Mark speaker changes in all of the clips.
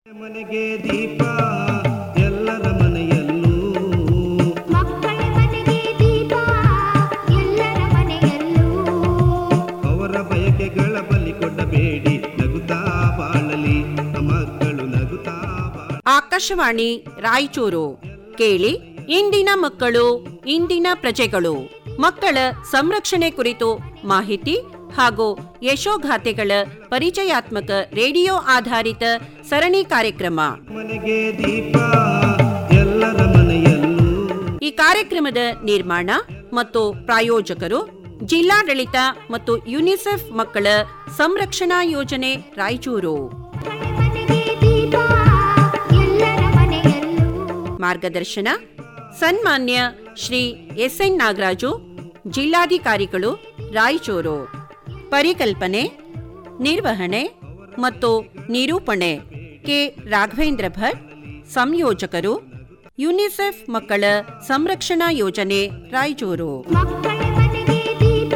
Speaker 1: ಮನೆಗೆ ದೀಪ ಎಲ್ಲರ ಮನೆಯಲ್ಲೂ
Speaker 2: ಮಕ್ಕಳ ಮನೆಗೆ ದೀಪ ಎಲ್ಲರ ಮನೆಯಲ್ಲೂ
Speaker 1: ಅವರ ಬಯಕೆಗಳ ಬಲಿ ಕೊಡಬೇಡಿ ನಗುತ್ತಾ ಬಾಳಲಿ ಮಕ್ಕಳು ನಗುತ್ತಾ ಬಾಳ
Speaker 3: ಆಕಾಶವಾಣಿ ರಾಯಚೂರು ಕೇಳಿ ಇಂದಿನ ಮಕ್ಕಳು ಇಂದಿನ ಪ್ರಜೆಗಳು ಮಕ್ಕಳ ಸಂರಕ್ಷಣೆ ಕುರಿತು ಮಾಹಿತಿ ಹಾಗೂ ಯಶೋಗಾಥೆಗಳ ಪರಿಚಯಾತ್ಮಕ ರೇಡಿಯೋ ಆಧಾರಿತ ಸರಣಿ ಕಾರ್ಯಕ್ರಮ
Speaker 1: ಮನೆಗೆ ದೀಪ ಎಲ್ಲರ ಮನೆಯಲ್ಲೂ
Speaker 3: ಈ ಕಾರ್ಯಕ್ರಮದ ನಿರ್ಮಾಣ ಮತ್ತು ಪ್ರಾಯೋಜಕರು ಜಿಲ್ಲಾಡಳಿತ ಮತ್ತು ಯುನಿಸೆಫ್ ಮಕ್ಕಳ ಸಂರಕ್ಷಣಾ ಯೋಜನೆ ರಾಯಚೂರು
Speaker 2: ಮಕ್ಕಳ ಮನೆಗೆ ದೀಪ ಎಲ್ಲರ ಮನೆಯಲ್ಲೂ
Speaker 3: ಮಾರ್ಗದರ್ಶನ ಸನ್ಮಾನ್ಯ ಶ್ರೀ ಎಸ್ ಎನ್ ನಾಗರಾಜು ಜಿಲ್ಲಾಧಿಕಾರಿಗಳು ರಾಯಚೂರು ಪರಿಕಲ್ಪನೆ ನಿರ್ವಹಣೆ ಮತ್ತು ನಿರೂಪಣೆ ಕೆ ರಾಘವೇಂದ್ರ ಭಟ್ ಸಂಯೋಜಕರು ಯುನಿಸೆಫ್ ಮಕ್ಕಳ ಸಂರಕ್ಷಣಾ ಯೋಜನೆ ರಾಯಚೂರು
Speaker 2: ಮಕ್ಕಳ ಮನೆಗೆ ದೀಪ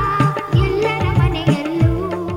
Speaker 2: ಎಲ್ಲರ ಮನೆಯಲ್ಲೂ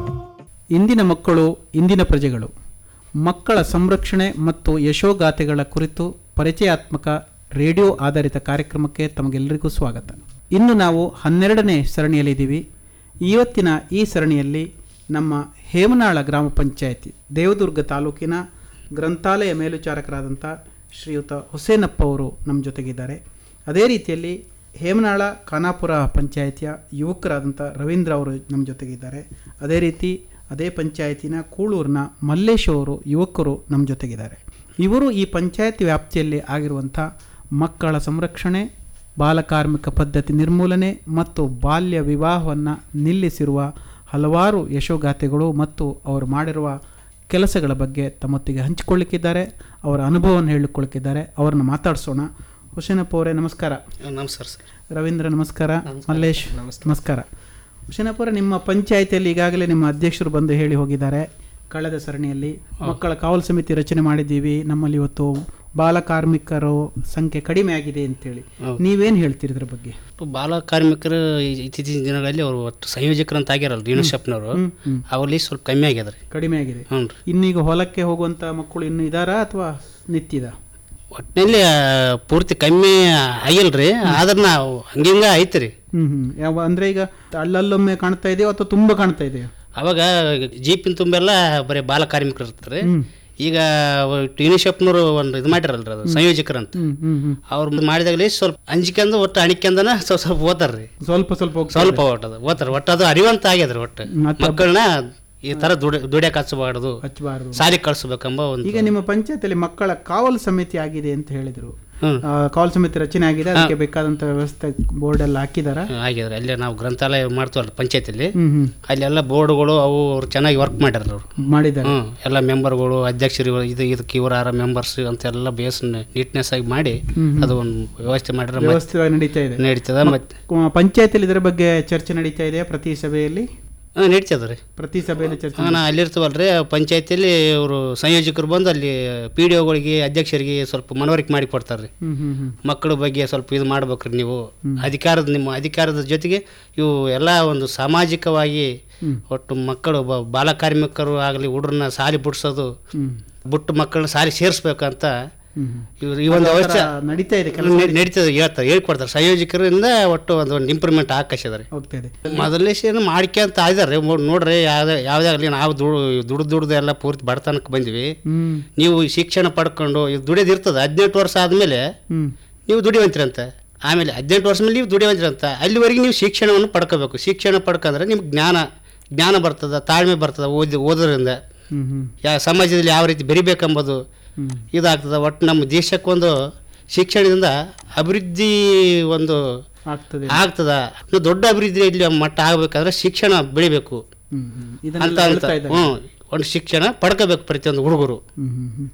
Speaker 4: ಇಂದಿನ ಮಕ್ಕಳು ಇಂದಿನ ಪ್ರಜೆಗಳು ಮಕ್ಕಳ ಸಂರಕ್ಷಣೆ ಮತ್ತು ಯಶೋಗಾಥೆಗಳ ಕುರಿತು ಪರಿಚಯಾತ್ಮಕ ರೇಡಿಯೋ ಆಧಾರಿತ ಕಾರ್ಯಕ್ರಮಕ್ಕೆ ತಮಗೆಲ್ಲರಿಗೂ ಸ್ವಾಗತ ಇನ್ನು ನಾವು ಹನ್ನೆರಡನೇ ಸರಣಿಯಲ್ಲಿದ್ದೀವಿ ಇವತ್ತಿನ ಈ ಸರಣಿಯಲ್ಲಿ ನಮ್ಮ ಹೇಮನಾಳ ಗ್ರಾಮ ಪಂಚಾಯಿತಿ ದೇವದುರ್ಗ ತಾಲೂಕಿನ ಗ್ರಂಥಾಲಯ ಮೇಲ್ವಿಚಾರಕರಾದಂಥ ಶ್ರೀಯುತ ಹುಸೇನಪ್ಪ ಅವರು ನಮ್ಮ ಜೊತೆಗಿದ್ದಾರೆ ಅದೇ ರೀತಿಯಲ್ಲಿ ಹೇಮನಾಳ ಖಾನಾಪುರ ಪಂಚಾಯಿತಿಯ ಯುವಕರಾದಂಥ ರವೀಂದ್ರ ಅವರು ನಮ್ಮ ಜೊತೆಗಿದ್ದಾರೆ ಅದೇ ರೀತಿ ಅದೇ ಪಂಚಾಯತಿನ ಕೂಳೂರಿನ ಮಲ್ಲೇಶ್ ಅವರು ಯುವಕರು ನಮ್ಮ ಜೊತೆಗಿದ್ದಾರೆ ಇವರು ಈ ಪಂಚಾಯತಿ ವ್ಯಾಪ್ತಿಯಲ್ಲಿ ಆಗಿರುವಂಥ ಮಕ್ಕಳ ಸಂರಕ್ಷಣೆ ಬಾಲಕಾರ್ಮಿಕ ಪದ್ಧತಿ ನಿರ್ಮೂಲನೆ ಮತ್ತು ಬಾಲ್ಯ ವಿವಾಹವನ್ನು ನಿಲ್ಲಿಸಿರುವ ಹಲವಾರು ಯಶೋಗಾಥೆಗಳು ಮತ್ತು ಅವರು ಮಾಡಿರುವ ಕೆಲಸಗಳ ಬಗ್ಗೆ ತಮ್ಮೊತ್ತಿಗೆ ಹಂಚಿಕೊಳ್ಳಿಕ್ಕಿದ್ದಾರೆ ಅವರ ಅನುಭವವನ್ನು ಹೇಳಿಕೊಳ್ಳಿಕ್ಕಿದ್ದಾರೆ ಅವರನ್ನು ಮಾತಾಡಿಸೋಣ ಹುಸೇನಪ್ಪ ಅವರೇ ನಮಸ್ಕಾರ
Speaker 5: ನಮಸ್ಕಾರ ಸರ್
Speaker 4: ರವೀಂದ್ರ ನಮಸ್ಕಾರ ಮಲ್ಲೇಶ್ ನಮಸ್ಕಾರ ಹುಸೇನಪ್ಪ ಅವರೇ ನಿಮ್ಮ ಪಂಚಾಯಿತಿಯಲ್ಲಿ ಈಗಾಗಲೇ ನಿಮ್ಮ ಅಧ್ಯಕ್ಷರು ಬಂದು ಹೇಳಿ ಹೋಗಿದ್ದಾರೆ ಕಳೆದ ಸರಣಿಯಲ್ಲಿ ಮಕ್ಕಳ ಕಾವಲು ಸಮಿತಿ ರಚನೆ ಮಾಡಿದ್ದೀವಿ ನಮ್ಮಲ್ಲಿ ಇವತ್ತು ಬಾಲ ಕಾರ್ಮಿಕರು ಸಂಖ್ಯೆ ಕಡಿಮೆ ಆಗಿದೆ ಅಂತೇಳಿ ನೀವೇನು ಹೇಳ್ತೀರಿ ಇದ್ರ ಬಗ್ಗೆ
Speaker 5: ಬಾಲ ಕಾರ್ಮಿಕರು ಈ- ಇತ್ತೀಚಿನ ದಿನಗಳಲ್ಲಿ ಅವರು ಒಟ್ಟು ಸಂಯೋಜಕರಂತ ಆಗ್ಯಾರಲ್ಲ ಯೂನಿಸೆಫ್ನವರು ಅವರಲ್ಲಿ ಸ್ವಲ್ಪ ಕಮ್ಮಿ ಆಗ್ಯದ್ರಿ
Speaker 4: ಕಡಿಮೆ ಆಗಿದೆ
Speaker 5: ಹ್ಞೂ ರೀ
Speaker 4: ಇನ್ನೀಗ ಹೊಲಕ್ಕೆ ಹೋಗುವಂತ ಮಕ್ಕಳು ಇನ್ನು ಇದಾರಾ ಅಥವಾ ನಿಂತಿದ
Speaker 5: ಒಟ್ಟಿನಲ್ಲಿ ಆ, ಪೂರ್ತಿ ಕಮ್ಮಿ ಆಗಿಲ್ರಿ ಆದ್ರೆ ನಾವು ಹಂಗಿಂಗ ಐತ್ರಿ
Speaker 4: ಹ್ಮ್ ಹ್ಮ್ ಯಾವ ಅಂದ್ರೆ ಈಗ ಅಲ್ಲಲ್ಲೊಮ್ಮೆ ಕಾಣ್ತಾ ಇದೆಯೋ ಅಥವಾ ತುಂಬಾ ಕಾಣ್ತಾ ಇದೆಯೋ
Speaker 5: ಅವಾಗ ಜೀಪಿನ ತುಂಬೆಲ್ಲ ಬರೀ ಬಾಲ ಕಾರ್ಮಿಕರು ಇರ್ತಾರೆ ಈಗ ಯೂನಿಸೆಫ್ನವರು ಒಂದು ಇದು ಮಾಡಿರಲ್ರಿ ಅದು ಸಂಯೋಜಕರಂತ
Speaker 4: ಹ್ಮ್ ಹ್ಮ್ ಹ್ಮ್
Speaker 5: ಅವ್ರು ಮಾಡಿದಾಗಲೇ ಸ್ವಲ್ಪ ಅಂಜಿಕೆಂದು ಒಟ್ಟು ಅಣಿಕೆಂದನ ಸ್ವಲ್ಪ ಸ್ವಲ್ಪ ಓದ್ತಾರ್ರಿ
Speaker 4: ಸ್ವಲ್ಪ ಸ್ವಲ್ಪ ಹೋಗ್ತಾ
Speaker 5: ಸ್ವಲ್ಪ ಒಟ್ಟದು ಓದ್ತಾರೆ ಒಟ್ಟು ಅದು ಅರಿವಂತ ಆಗ್ಯದ್ರಿ ಒಟ್ಟು
Speaker 4: ಮತ್ತೆ
Speaker 5: ಮಕ್ಕಳನ್ನ ಈ ತರ ದುಡಿ ದುಡಿಯಕ್ಕೆ ಹಚ್ಚಬಾರ್ದು
Speaker 4: ಹಚ್ಚಬಾರ್ದು
Speaker 5: ಸಾಲಿ ಕಳ್ಸಬೇಕೆಂಬ ಒಂದು
Speaker 4: ಈಗ ನಿಮ್ಮ ಪಂಚಾಯತಿಯಲ್ಲಿ ಮಕ್ಕಳ ಕಾವಲು ಸಮಿತಿ ಆಗಿದೆ ಅಂತ ಹೇಳಿದ್ರು
Speaker 5: ಹ್ಮ್.
Speaker 4: ಆ, ಕಾವಲು ಸಮಿತಿ ರಚನೆ ಆಗಿದೆ ಅದಕ್ಕೆ ಬೇಕಾದಂತ ವ್ಯವಸ್ಥೆ ಬೋರ್ಡ್ ಎಲ್ಲ ಹಾಕಿದಾರ
Speaker 5: ಆಗಿದ್ರೆ ಅಲ್ಲೇ ನಾವು ಗ್ರಂಥಾಲಯ ಮಾಡ್ತೀವಲ್ಲ ಪಂಚಾಯತಿಲಿ
Speaker 4: ಹ್ಮ್ ಹ್ಮ್
Speaker 5: ಅಲ್ಲೆಲ್ಲ ಬೋರ್ಡ್ಗಳು ಅವು ಅವ್ರು ಚೆನ್ನಾಗಿ ವರ್ಕ್ ಮಾಡ್ಯಾರ ಅವರು
Speaker 4: ಮಾಡಿದ್ದಾರೆ
Speaker 5: ಹ್ಮ್ ಎಲ್ಲ ಮೆಂಬರ್ಗಳು ಅಧ್ಯಕ್ಷರು ಇದು ಇದಕ್ಕೆ ಇವರಾರ ಮೆಂಬರ್ಸ್ ಅಂತ ಎಲ್ಲ ಬೇಸ್ ನೀಟ್ನೆಸ್ ಆಗಿ ಮಾಡಿ ಅದು ಒಂದು ವ್ಯವಸ್ಥೆ ಮಾಡಿದ್ರೆ ಮತ್ತೆ
Speaker 4: ವ್ಯವಸ್ಥೆ ನಡೀತಾ ಇದೆ
Speaker 5: ನಡೀತದ ಮತ್ತೆ
Speaker 4: ಪಂಚಾಯತಿಯಲ್ಲಿ ಇದರ ಬಗ್ಗೆ ಚರ್ಚೆ ನಡೀತಾ ಇದೆ ಪ್ರತಿ ಸಭೆಯಲ್ಲಿ
Speaker 5: ಹಾಂ ನಡೀತದ ರೀ
Speaker 4: ಪ್ರತಿ ಸಭೆಯಲ್ಲಿ ಚರ್ಚೆ
Speaker 5: ನಾ ಅಲ್ಲಿರ್ತೀವಲ್ರಿ ಪಂಚಾಯತಿಯಲ್ಲಿ ಅವರು ಸಂಯೋಜಕರು ಬಂದು ಅಲ್ಲಿ ಪಿ ಡಿ ಒಗಳಿಗೆ ಅಧ್ಯಕ್ಷರಿಗೆ ಸ್ವಲ್ಪ ಮನವರಿಕೆ ಮಾಡಿ ಕೊಡ್ತಾರೆ ರೀ
Speaker 4: ಹ್ಮ್ ಹ್ಮ್ ಹ್ಮ್
Speaker 5: ಮಕ್ಕಳ ಬಗ್ಗೆ ಸ್ವಲ್ಪ ಇದು ಮಾಡ್ಬೇಕ್ರಿ ನೀವು ಅಧಿಕಾರದ ನಿಮ್ಮ ಅಧಿಕಾರದ ಜೊತೆಗೆ ಇವು ಎಲ್ಲ ಒಂದು ಸಾಮಾಜಿಕವಾಗಿ ಒಟ್ಟು ಮಕ್ಕಳು ಬ- ಬಾಲಕಾರ್ಮಿಕರು ಆಗಲಿ ಹುಡ್ರನ್ನ ಸಾಲಿ ಬಿಡ್ಸೋದು
Speaker 4: ಹ್ಮ್
Speaker 5: ಬಿಟ್ಟು ಮಕ್ಕಳನ್ನ ಸಾಲಿ ಸೇರಿಸ್ಬೇಕಂತ
Speaker 4: ಹ್ಮ್ ಹ್ಮ್.
Speaker 5: ಇವ್ರು ಈ ಒಂದು
Speaker 4: ಆ
Speaker 5: ವ್ಯವಸ್ಥೆ
Speaker 4: ಥರ ನಡೀತಾ ಇದೆ ಕೆಲಸ
Speaker 5: ನಡೆ- ನಡೀತದೆ ಹೇಳ್ತಾರೆ ಹೇಳ್ಕೊಡ್ತಾರೆ ಸಂಯೋಜಕರಿಂದ ಒಟ್ಟು ಒಂದು ಒಂದು ಇಂಪ್ರೂವ್ಮೆಂಟ್ ಆಕಾಶದ
Speaker 4: ಹೋಗ್ತಾ ಇದೆ
Speaker 5: ಮೊದಲೇ ಏನು ಮಾಡ್ಕೊಂತ ಇದಾರೆ ನೋಡ್ರಿ ಯಾವ್ದೇ ಯಾವುದೇ ಆಗಲಿ ನಾವು ದುಡ್ಡು ದುಡ್ದು ದುಡ್ದು ಎಲ್ಲ ಪೂರ್ತಿ ಬಡತನಕ್ಕೆ ಬಂದ್ವಿ
Speaker 4: ಹ್ಮ್
Speaker 5: ನೀವು ಈ ಶಿಕ್ಷಣ ಪಡ್ಕೊಂಡು ಇದು ದುಡಿಯೋದು ಇರ್ತದೆ ಹದಿನೆಂಟು ವರ್ಷ ಆದಮೇಲೆ
Speaker 4: ಹ್ಮ್
Speaker 5: ನೀವು ದುಡಿವಂತ್ರಂತ ಆಮೇಲೆ ಹದಿನೆಂಟು ವರ್ಷ ಮೇಲೆ ನೀವು ದುಡಿವಂತ್ರಂತ ಅಲ್ಲಿವರೆಗೆ ನೀವು ಶಿಕ್ಷಣವನ್ನು ಪಡ್ಕೋಬೇಕು ಶಿಕ್ಷಣ ಪಡ್ಕೊಂಡ್ರೆ ನಿಮ್ಗೆ ಜ್ಞಾನ ಜ್ಞಾನ ಬರ್ತದೆ ತಾಳ್ಮೆ ಬರ್ತದೆ ಓದಿ ಓದೋದ್ರಿಂದ
Speaker 4: ಹ್ಮ್ ಹ್ಮ್
Speaker 5: ಯಾ ಸಮಾಜದಲ್ಲಿ ಯಾವ ರೀತಿ ಬೆರಿಬೇಕೆಂಬುದು
Speaker 4: ಹ್ಮ್
Speaker 5: ಇದಾಗ್ತದೆ ಒಟ್ಟು ನಮ್ಮ ದೇಶಕ್ಕೊಂದು ಶಿಕ್ಷಣದಿಂದ ಅಭಿವೃದ್ಧಿ ಒಂದು
Speaker 4: ಆಗ್ತದೆ
Speaker 5: ಆಗ್ತದ ಇನ್ನು ದೊಡ್ಡ ಅಭಿವೃದ್ಧಿ ಇಲ್ಲಿ ಮಟ್ಟ ಆಗಬೇಕಾದ್ರೆ ಶಿಕ್ಷಣ ಬೆಳಿಬೇಕು
Speaker 4: ಹ್ಮ್ ಹ್ಮ್
Speaker 5: ಅಂತ
Speaker 4: ಇದನ್ನೆಲ್ಲ
Speaker 5: ಅಂತ
Speaker 4: ಹೇಳ್ತಾ ಇದ್ದಾರೆ
Speaker 5: ಹ್ಞೂ ಒಂದು ಶಿಕ್ಷಣ ಪಡ್ಕೋಬೇಕು ಪ್ರತಿಯೊಂದು ಹುಡುಗರು
Speaker 4: ಹ್ಮ್ ಹ್ಮ್ ಹ್ಮ್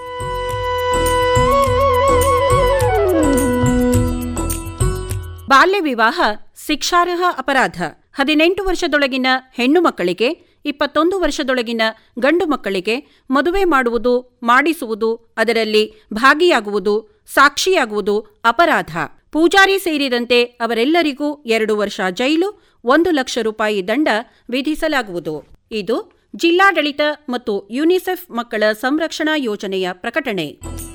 Speaker 3: ಬಾಲ್ಯ ವಿವಾಹ ಶಿಕ್ಷಾರ್ಹ ಅಪರಾಧ ಹದಿನೆಂಟು ವರ್ಷದೊಳಗಿನ ಹೆಣ್ಣು ಮಕ್ಕಳಿಗೆ ಇಪ್ಪತ್ತೊಂದು ವರ್ಷದೊಳಗಿನ ಗಂಡು ಮಕ್ಕಳಿಗೆ ಮದುವೆ ಮಾಡುವುದು ಮಾಡಿಸುವುದು ಅದರಲ್ಲಿ ಭಾಗಿಯಾಗುವುದು ಸಾಕ್ಷಿಯಾಗುವುದು ಅಪರಾಧ ಪೂಜಾರಿ ಸೇರಿದಂತೆ ಅವರೆಲ್ಲರಿಗೂ ಎರಡು ವರ್ಷ ಜೈಲು ಒಂದು ಲಕ್ಷ ರೂಪಾಯಿ ದಂಡ ವಿಧಿಸಲಾಗುವುದು ಇದು ಜಿಲ್ಲಾಡಳಿತ ಮತ್ತು ಯುನಿಸೆಫ್ ಮಕ್ಕಳ ಸಂರಕ್ಷಣಾ ಯೋಜನೆಯ ಪ್ರಕಟಣೆ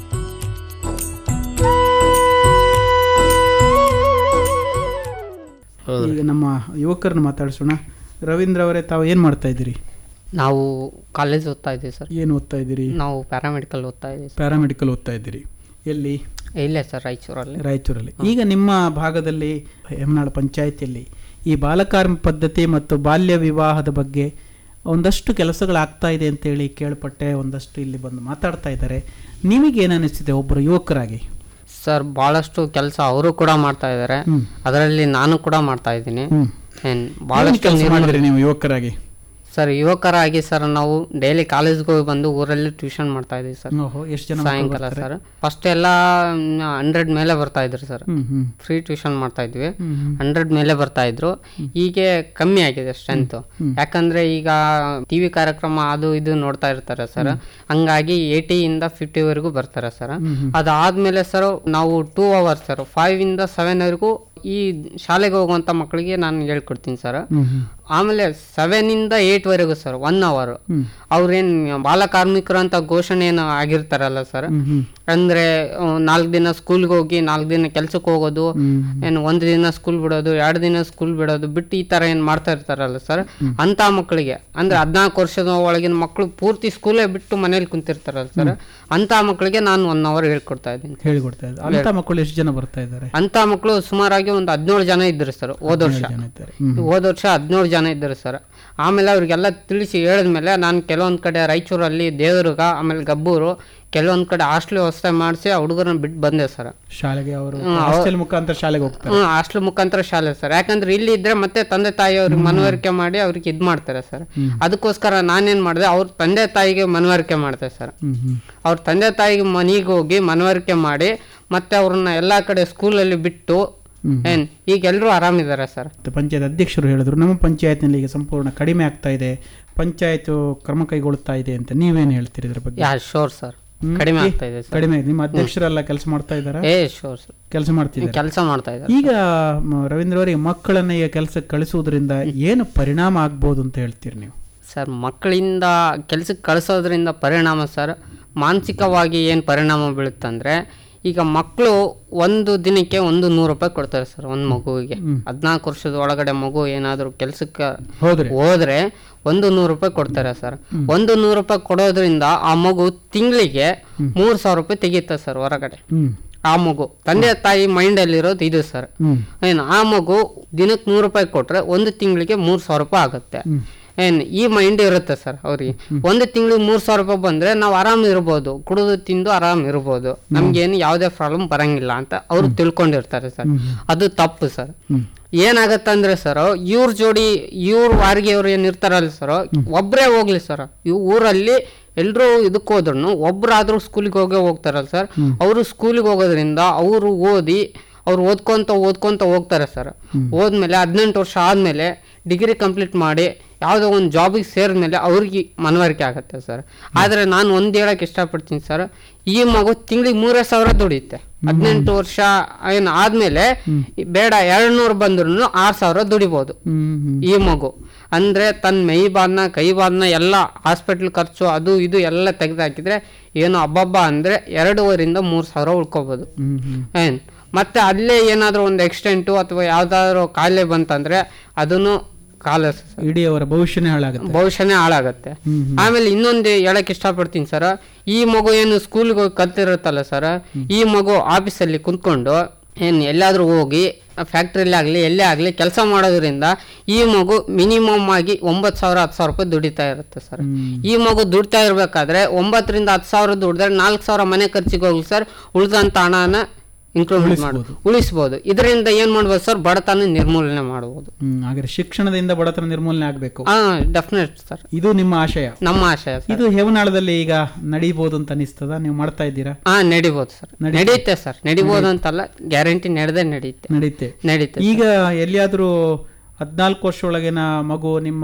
Speaker 4: ಈಗ ನಮ್ಮ ಯುವಕರನ್ನ ಮಾತಾಡಿಸೋಣ ರವೀಂದ್ರ ಅವರೇ ತಾವು ಏನು ಮಾಡ್ತಾ ಇದ್ದೀರಿ
Speaker 6: ನಾವು ಕಾಲೇಜ್ ಓದ್ತಾ ಇದ್ದೀವಿ ಸರ್
Speaker 4: ಏನು ಓದ್ತಾ ಇದ್ದೀರಿ
Speaker 6: ನಾವು ಪ್ಯಾರಾಮೆಡಿಕಲ್ ಓದ್ತಾ ಇದ್ದೀವಿ ಸರ್
Speaker 4: ಪ್ಯಾರಾಮೆಡಿಕಲ್ ಓದ್ತಾ ಇದ್ದೀರಿ ಎಲ್ಲಿ
Speaker 6: ಇಲ್ಲೇ ಸರ್ ರಾಯಚೂರಲ್ಲಿ
Speaker 4: ರಾಯಚೂರಲ್ಲಿ ಈಗ ನಿಮ್ಮ ಭಾಗದಲ್ಲಿ ಹೇಮನಾಳು ಪಂಚಾಯಿತಿಯಲ್ಲಿ ಈ ಬಾಲಕಾರ್ಮ ಪದ್ಧತಿ ಮತ್ತು ಬಾಲ್ಯ ವಿವಾಹದ ಬಗ್ಗೆ ಒಂದಷ್ಟು ಕೆಲಸಗಳಾಗ್ತಾ ಇದೆ ಅಂತೇಳಿ ಕೇಳ್ಪಟ್ಟೆ ಒಂದಷ್ಟು ಇಲ್ಲಿ ಬಂದು ಮಾತಾಡ್ತಾ ಇದ್ದಾರೆ ನಿಮಗೇನು ಅನಿಸ್ತಿದೆ ಒಬ್ಬರು ಯುವಕರಾಗಿ
Speaker 6: ಸರ್ ಭಾಳಷ್ಟು ಕೆಲಸ ಅವರು ಕೂಡ ಮಾಡ್ತಾ ಇದ್ದಾರೆ
Speaker 4: ಹ್ಮ್.
Speaker 6: ಅದರಲ್ಲಿ ನಾನು ಕೂಡ ಮಾಡ್ತಾ ಇದ್ದೀನಿ
Speaker 4: ಹ್ಮ್.
Speaker 6: ಏನ್
Speaker 4: ಏನು
Speaker 6: ಭಾಳಷ್ಟು
Speaker 4: ಕೆಲಸ
Speaker 6: ನಿರ್ಮ-
Speaker 4: ಮಾಡಿದ್ರಿ ನೀವು ಯುವಕರಾಗಿ
Speaker 6: ಸರ್ ಯುವಕರಾಗಿ ಸರ್ ನಾವು ಡೈಲಿ ಕಾಲೇಜ್ಗೆ ಹೋಗಿ ಬಂದು ಊರಲ್ಲಿ ಟ್ಯೂಷನ್ ಮಾಡ್ತಾ ಇದೀವಿ ಸರ್
Speaker 4: ಓಹೋ ಎಷ್ಟು ಜನ ಮಕ್ಕಳು
Speaker 6: ಸಾಯಂಕಾಲ
Speaker 4: ಬರ್ತಾರೆ?
Speaker 6: ಸರ್ ಫಸ್ಟ್ ಎಲ್ಲ ಹಂಡ್ರೆಡ್ ಮೇಲೆ ಬರ್ತಾ ಇದ್ರು sir
Speaker 4: hmm hmm
Speaker 6: free tuition ಮಾಡ್ತಾ ಇದ್ವಿ
Speaker 4: ಹ್ಮ್ ಹ್ಮ್.
Speaker 6: ಹಂಡ್ರೆಡ್ ಮೇಲೆ ಬರ್ತಾ ಇದ್ರು ಹೀಗೆ ಕಮ್ಮಿ ಆಗಿದೆ ಸ್ಟ್ರೆಂತ್ ಯಾಕಂದ್ರೆ ಈಗ ಟಿವಿ ಕಾರ್ಯಕ್ರಮ ಅದು ಇದು ನೋಡ್ತಾ ಇರ್ತಾರೆ ಸರ್ ಹಂಗಾಗಿ ಏಯ್ಟಿ ಇಂದ ಫಿಫ್ಟಿ ವರೆಗೂ ಬರ್ತಾರೆ ಸರ್ ಅದಾದ್ಮೇಲೆ ಸರ್ ನಾವು ಟೂ ಅವರ್ಸ್ ಸರ್ ಫೈವ್ ಇಂದ ಸೆವೆನ್ ವರೆಗೂ ಈ ಶಾಲೆಗೆ ಹೋಗುವಂತ ಮಕ್ಕಳಿಗೆ ನಾನು ಹೇಳ್ಕೊಡ್ತೀನಿ ಸರ್
Speaker 4: ಹ್ಮ್ ಹ್ಮ್
Speaker 6: ಆಮೇಲೆ ಸೆವೆನ್ ಇಂದ ಏಟ್ ವರೆಗೂ ಸರ್ ಒನ್ ಅವರ್ ಅವ್ರೇನ್ ಬಾಲ ಕಾರ್ಮಿಕರು ಅಂತ ಘೋಷಣೆ ಏನು ಆಗಿರ್ತಾರಲ್ಲ ಸರ್
Speaker 4: ಹ್ಮ್ ಹ್ಮ್
Speaker 6: ಅಂದ್ರೆ ನಾಲ್ಕು ದಿನ ಸ್ಕೂಲ್ಗೆ ಹೋಗಿ ನಾಲ್ಕು ದಿನ ಕೆಲ್ಸಕ್ಕೆ ಹೋಗೋದು ಏನು ಒಂದು ದಿನ ಸ್ಕೂಲ್ ಬಿಡೋದು ಎರಡು ದಿನ ಸ್ಕೂಲ್ ಬಿಡೋದು ಬಿಟ್ಟು ಈ ತರ ಏನ್ ಮಾಡ್ತಾ ಇರ್ತಾರಲ್ಲ ಸರ್ ಅಂತ ಮಕ್ಕಳಿಗೆ ಅಂದ್ರೆ ಹದಿನಾಲ್ಕು ವರ್ಷದ ಒಳಗಿನ ಮಕ್ಕಳು ಪೂರ್ತಿ ಸ್ಕೂಲೇ ಬಿಟ್ಟು ಮನೇಲಿ ಕುಂತಿರ್ತಾರಲ್ಲ ಸರ್ ಅಂತ ಮಕ್ಕಳಿಗೆ ನಾನು ಒನ್ ಅವರ್ ಹೇಳ್ಕೊಡ್ತಾ ಇದ್ದೀನಿ
Speaker 4: ಹೇಳಿಕೊಡ್ತಾ ಇದ್ದಾರೆ ಅಂತ ಮಕ್ಕಳು ಎಷ್ಟು ಜನ ಬರ್ತಾ ಇದ್ದಾರೆ
Speaker 6: ಅಂತ ಮಕ್ಕಳು ಸುಮಾರಾಗಿ ಒಂದು ಹದಿನೇಳು ಜನ ಇದ್ರು ಸರ್ ಹೋದ ವರ್ಷ
Speaker 4: ಜನ ಇದ್ದಾರೆ ಹ್ಮ್
Speaker 6: ಹೋದ ವರ್ಷ ಹದಿನೇಳು ಜನ ಇದ್ದರು ಸರ್ ಆಮೇಲೆ ಅವ್ರಿಗೆಲ್ಲ ತಿಳಿಸಿ ಹೇಳಿದ್ಮೇಲೆ ನಾನು ಕೆಲವೊಂದು ಕಡೆ ರಾಯಚೂರಲ್ಲಿ ದೇವದುರ್ಗ ಆಮೇಲೆ ಗಬ್ಬೂರು ಕೆಲವೊಂದು ಕಡೆ ಹಾಸ್ಟೆಲ್ ವ್ಯವಸ್ಥೆ ಮಾಡಿಸಿ ಆ ಹುಡುಗರನ್ನ ಬಿಟ್ಟು ಬಂದೆ ಸರ್
Speaker 4: ಶಾಲೆಗೆ ಅವರು ಹಾಸ್ಟೆಲ್ ಮುಖಾಂತರ ಶಾಲೆಗೆ ಹೋಗ್ತಾರೆ
Speaker 6: ಹ್ಮ್ ಹಾಸ್ಟೆಲ್ ಮುಖಾಂತರ ಶಾಲೆ ಸರ್ ಯಾಕಂದ್ರೆ ಇಲ್ಲಿ ಇದ್ರೆ ಮತ್ತೆ ತಂದೆ ತಾಯಿ ಅವ್ರಿಗೆ ಮನವರಿಕೆ ಮಾಡಿ ಅವ್ರಿಗೆ ಇದ್ ಮಾಡ್ತಾರೆ ಸರ್ ಅದಕ್ಕೋಸ್ಕರ ನಾನೇನ್ ಮಾಡಿದೆ ಅವ್ರ ತಂದೆ ತಾಯಿಗೆ ಮನವರಿಕೆ ಮಾಡ್ದೆ ಸರ್
Speaker 4: ಹ್ಮ್ ಹ್ಮ್
Speaker 6: ಅವ್ರ ತಂದೆ ತಾಯಿಗೆ ಮನೆಗೆ ಹೋಗಿ ಮನವರಿಕೆ ಮಾಡಿ ಮತ್ತೆ ಅವ್ರನ್ನ ಎಲ್ಲಾ ಕಡೆ ಸ್ಕೂಲಲ್ಲಿ ಬಿಟ್ಟು ಏನ್ ಈಗ ಎಲ್ರು ಆರಾಮಿದ್ದಾರೆ ಸರ್
Speaker 4: ಮತ್ತು ಪಂಚಾಯತ್ ಅಧ್ಯಕ್ಷರು ಹೇಳಿದ್ರು ನಮ್ಮ ಪಂಚಾಯತ್ನಲ್ಲಿ ಈಗ ಸಂಪೂರ್ಣ ಕಡಿಮೆ ಆಗ್ತಾ ಇದೆ ಪಂಚಾಯತ್ ಕ್ರಮ ಕೈಗೊಳ್ಳುತ್ತಾ ಇದೆ ಅಂತ ನೀವೇನು ಹೇಳ್ತೀರಿ ಇದ್ರ ಬಗ್ಗೆ
Speaker 6: ಯಾ ಶೋರ್ ಸರ್
Speaker 4: ಹ್ಮ್.
Speaker 6: ಕಡಿಮೆ
Speaker 4: ಈ-
Speaker 6: ಆಗ್ತಾ ಇದೆ ಸರ್
Speaker 4: ಕಡಿಮೆ ನಿಮ್ಮ ಅಧ್ಯಕ್ಷರೆಲ್ಲ ಕೆಲಸ ಮಾಡ್ತಾ ಇದ್ದಾರಾ
Speaker 6: ಏ ಶೋರ್ ಸರ್
Speaker 4: ಕೆಲಸ ಮಾಡ್ತಿದ್ದಾರೆ
Speaker 6: ಕೆಲಸ ಮಾಡ್ತಾ ಇದ್ದಾರೆ
Speaker 4: ಈಗ ಮ, ರವೀಂದ್ರ ಅವರಿಗೆ ಮಕ್ಕಳನ್ನ ಈಗ ಕೆಲಸಕ್ಕೆ ಕಳಿಸುವುದರಿಂದ ಏನು ಪರಿಣಾಮ ಆಗ್ಬೋದು ಅಂತ ಹೇಳ್ತೀರಿ ನೀವು
Speaker 6: ಸರ್ ಮಕ್ಕಳಿಂದ ಕೆಲ್ಸಕ್ಕೆ ಕಳಿಸೋದ್ರಿಂದ ಪರಿಣಾಮ ಸರ್ ಮಾನಸಿಕವಾಗಿ ಏನು ಪರಿಣಾಮ ಬೀಳುತ್ತಂದ್ರೆ ಈಗ ಮಕ್ಕಳು ಒಂದು ದಿನಕ್ಕೆ ಒಂದು ನೂರು ರೂಪಾಯಿ ಕೊಡ್ತಾರೆ ಸರ್ ಒಂದು ಮಗುವಿಗೆ ಹದಿನಾಲ್ಕು ವರ್ಷದ ಒಳಗಡೆ ಮಗು ಏನಾದರೂ ಕೆಲ್ಸಕ್ಕೆ
Speaker 4: ಹೋದ್ರೆ
Speaker 6: ಹೋದ್ರೆ ಒಂದು ನೂರು ರೂಪಾಯಿ ಕೊಡ್ತಾರೆ ಸರ್ ಒಂದು ನೂರು ರೂಪಾಯಿ ಕೊಡೋದ್ರಿಂದ ಆ ಮಗು ತಿಂಗಳಿಗೆ ಮೂರು ಸಾವಿರ ರೂಪಾಯಿ ತೆಗೀತೆ ಸರ್ ಹೊರಗಡೆ
Speaker 4: ಹ್ಮ್
Speaker 6: ಆ ಮಗು ತಂದೆ ತಾಯಿ ಮೈಂಡಲ್ಲಿರೋದು ಇದು ಸರ್
Speaker 4: ಹ್ಮ್
Speaker 6: ಏನು ಆ ಮಗು ದಿನಕ್ಕೆ ನೂರು ರೂಪಾಯಿ ಕೊಟ್ರೆ ಒಂದು ತಿಂಗಳಿಗೆ ಮೂರು ಸಾವಿರ ರೂಪಾಯಿ ಆಗುತ್ತೆ ಏನು ಈ ಮೈಂಡ್ ಇರುತ್ತೆ ಸರ್ ಅವ್ರಿಗೆ ಒಂದು ತಿಂಗಳಿಗೆ ಮೂರು ಸಾವಿರ ರೂಪಾಯಿ ಬಂದ್ರೆ ನಾವು ಆರಾಮ್ ಇರ್ಬೋದು ಕುಡಿದು ತಿಂದು ಆರಾಮ್ ಇರ್ಬೋದು ನಮ್ಗೇನು ಯಾವುದೇ ಪ್ರಾಬ್ಲಮ್ ಬರಂಗಿಲ್ಲ ಅಂತ ಅವರು ತಿಳ್ಕೊಂಡಿರ್ತಾರೆ ಸರ್ ಅದು ತಪ್ಪು ಸರ್ ಏನಾಗತ್ತಂದ್ರೆ ಸರ್ ಇವ್ರ ಜೋಡಿ ಇವ್ರ ವಾರಿಗೆ ಅವ್ರು ಏನ್ ಇರ್ತಾರಲ್ಲ ಸರ್ ಒಬ್ರೇ ಹೋಗ್ಲಿ ಸರ್ ಇವ್ ಊರಲ್ಲಿ ಎಲ್ರು ಇದಕ್ಕೆ ಹೋದ್ರು ಒಬ್ರಾದ್ರೂ ಸ್ಕೂಲಿಗೆ ಹೋಗೇ ಹೋಗ್ತಾರಲ್ಲ ಸರ್ ಅವರು ಸ್ಕೂಲಿಗೆ ಹೋಗೋದ್ರಿಂದ ಅವರು ಓದಿ ಅವ್ರು ಓದ್ಕೊಂತ ಓದ್ಕೊಂತ ಹೋಗ್ತಾರೆ ಸರ್ ಹೋದ್ಮೇಲೆ ಹದಿನೆಂಟು ವರ್ಷ ಆದ್ಮೇಲೆ ಡಿಗ್ರಿ ಕಂಪ್ಲೀಟ್ ಮಾಡಿ ಯಾವುದೋ ಒಂದು ಜಾಬಿಗೆ ಸೇರಿದ್ಮೇಲೆ ಅವ್ರಿಗೆ ಮನವರಿಕೆ ಆಗುತ್ತೆ ಸರ್ ಆದರೆ ನಾನು ಒಂದು ಹೇಳಕ್ಕೆ ಇಷ್ಟಪಡ್ತೀನಿ ಸರ್ ಈ ಮಗು ತಿಂಗಳಿಗೆ ಮೂರೇ ಸಾವಿರ ದುಡಿಯುತ್ತೆ ಹದಿನೆಂಟು ವರ್ಷ ಏನು ಆದ್ಮೇಲೆ ಬೇಡ ಎರಡು ನೂರು ಬಂದ್ರು ಆರು ಸಾವಿರ ದುಡಿಬೋದು
Speaker 4: ಹ್ಮ್ ಹ್ಮ್
Speaker 6: ಈ ಮಗು ಅಂದ್ರೆ ತನ್ನ ಮೈ ಬಾದ್ನ ಕೈ ಬಾದ್ನ ಎಲ್ಲ ಹಾಸ್ಪಿಟ್ಲ್ ಖರ್ಚು ಅದು ಇದು ಎಲ್ಲ ತೆಗೆದಾಕಿದ್ರೆ ಏನು ಹಬ್ಬಬ್ಬ ಅಂದ್ರೆ ಎರಡೂವರಿಂದ ಮೂರು ಸಾವಿರ ಉಳ್ಕೊಬೋದು
Speaker 4: ಹ್ಮ್ ಹ್ಮ್
Speaker 6: ಏನ್ ಮತ್ತೆ ಅಲ್ಲೇ ಏನಾದರೂ ಒಂದು ಎಕ್ಸ್ಟೆಂಟು ಅಥವಾ ಯಾವ್ದಾದ್ರು ಕಾಯಿಲೆ ಬಂತಂದ್ರೆ ಅದನ್ನು ಕಾಲ
Speaker 4: ಇಡೀ ಅವರ ಭವಿಷ್ಯನೇ ಹಾಳಾಗುತ್ತೆ
Speaker 6: ಭವಿಷ್ಯನೇ ಹಾಳಾಗತ್ತೆ
Speaker 4: ಹ್ಮ್
Speaker 6: ಆಮೇಲೆ ಇನ್ನೊಂದು ಹೇಳಕ್ ಇಷ್ಟಪಡ್ತೀನಿ ಸರ್ ಈ ಮಗು ಏನು ಸ್ಕೂಲ್ಗೆ ಹೋಗಿ ಕಲ್ತಿರುತ್ತಲ್ಲ ಸರ್ ಈ ಮಗು ಆಫೀಸಲ್ಲಿ ಕುಂತ್ಕೊಂಡು ಏನು ಎಲ್ಲಾದ್ರೂ ಹೋಗಿ ಫ್ಯಾಕ್ಟ್ರಿಲಿ ಆಗಲಿ ಎಲ್ಲೇ ಆಗಲಿ ಕೆಲಸ ಮಾಡೋದ್ರಿಂದ ಈ ಮಗು ಮಿನಿಮಮ್ ಆಗಿ ಒಂಬತ್ತು ಸಾವಿರ ಹತ್ತು ಸಾವಿರ ರೂಪಾಯಿ ದುಡಿತಾ ಇರುತ್ತೆ ಸರ್ ಈ ಮಗು ದುಡ್ತಾ ಇರಬೇಕಾದ್ರೆ ಒಂಬತ್ತರಿಂದ ಹತ್ತು ಸಾವಿರ ದುಡಿದ್ರೆ ನಾಲ್ಕು ಸಾವಿರ ಮನೆ ಖರ್ಚಿಗೆ ಹೋಗ್ಲಿ ಸರ್ ಉಳಿದಂಥ ಹಣನ ಇನ್ಕ್ರೂವ್ಮೆಂಟ್ ಮಾಡ್ಬೋದು ಉಳಿಸ್ಬೋದು ಇದರಿಂದ ಏನು ಮಾಡ್ಬೋದು ಸರ್ ಬಡತನ ನಿರ್ಮೂಲನೆ ಮಾಡ್ಬೋದು
Speaker 4: ಹ್ಮ್ ಹಾಗಾದ್ರೆ ಶಿಕ್ಷಣದಿಂದ ಬಡತನ ನಿರ್ಮೂಲನೆ ಆಗಬೇಕು
Speaker 6: ಹಾಂ ಡೆಫಿನೆಟ್ ಸರ್
Speaker 4: ಇದು ನಿಮ್ಮ ಆಶಯ
Speaker 6: ನಮ್ಮ ಆಶಯ ಸರ್
Speaker 4: ಇದು ಹೇವನಾಳದಲ್ಲಿ ಈಗ ನಡೀಬಹುದು ಅಂತ ಅನಿಸ್ತದ ನೀವು ಮಾಡ್ತಾ ಇದ್ದೀರಾ
Speaker 6: ಹಾ ನಡಿಬೋದು ಸರ್ ನಡೆಯುತ್ತೆ ಸರ್ ನಡಿಬೋದು ಅಂತಲ್ಲ ಗ್ಯಾರಂಟಿ ನಡೆದೇ ನಡೆಯುತ್ತೆ
Speaker 4: ನಡೀತೆ
Speaker 6: ನಡೀತೆ
Speaker 4: ಈಗ ಎಲ್ಲಿಯಾದರೂ ಹದಿನಾಲ್ಕು ವರ್ಷ ಒಳಗಿನ ಮಗು ನಿಮ್ಮ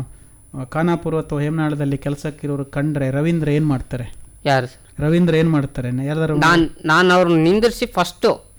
Speaker 4: ಆ, ಖಾನಾಪುರ ಅಥವಾ ಹೇಮನಾಳದಲ್ಲಿ ಕೆಲಸಕ್ಕಿರೋರು ಕಂಡ್ರೆ ರವೀಂದ್ರ ಏನ್ ಮಾಡ್ತಾರೆ
Speaker 6: ಯಾರು ಸರ್
Speaker 4: ರವೀಂದ್ರ ಏನ್ ಮಾಡ್ತಾರೆ ಯಾರ್ದಾರು
Speaker 6: ನಾನ್ ನಾನು ಅವ್ರನ್ನ ನಿಂದಿರಿಸಿ ಫಸ್ಟು
Speaker 4: ಹ್ಮ್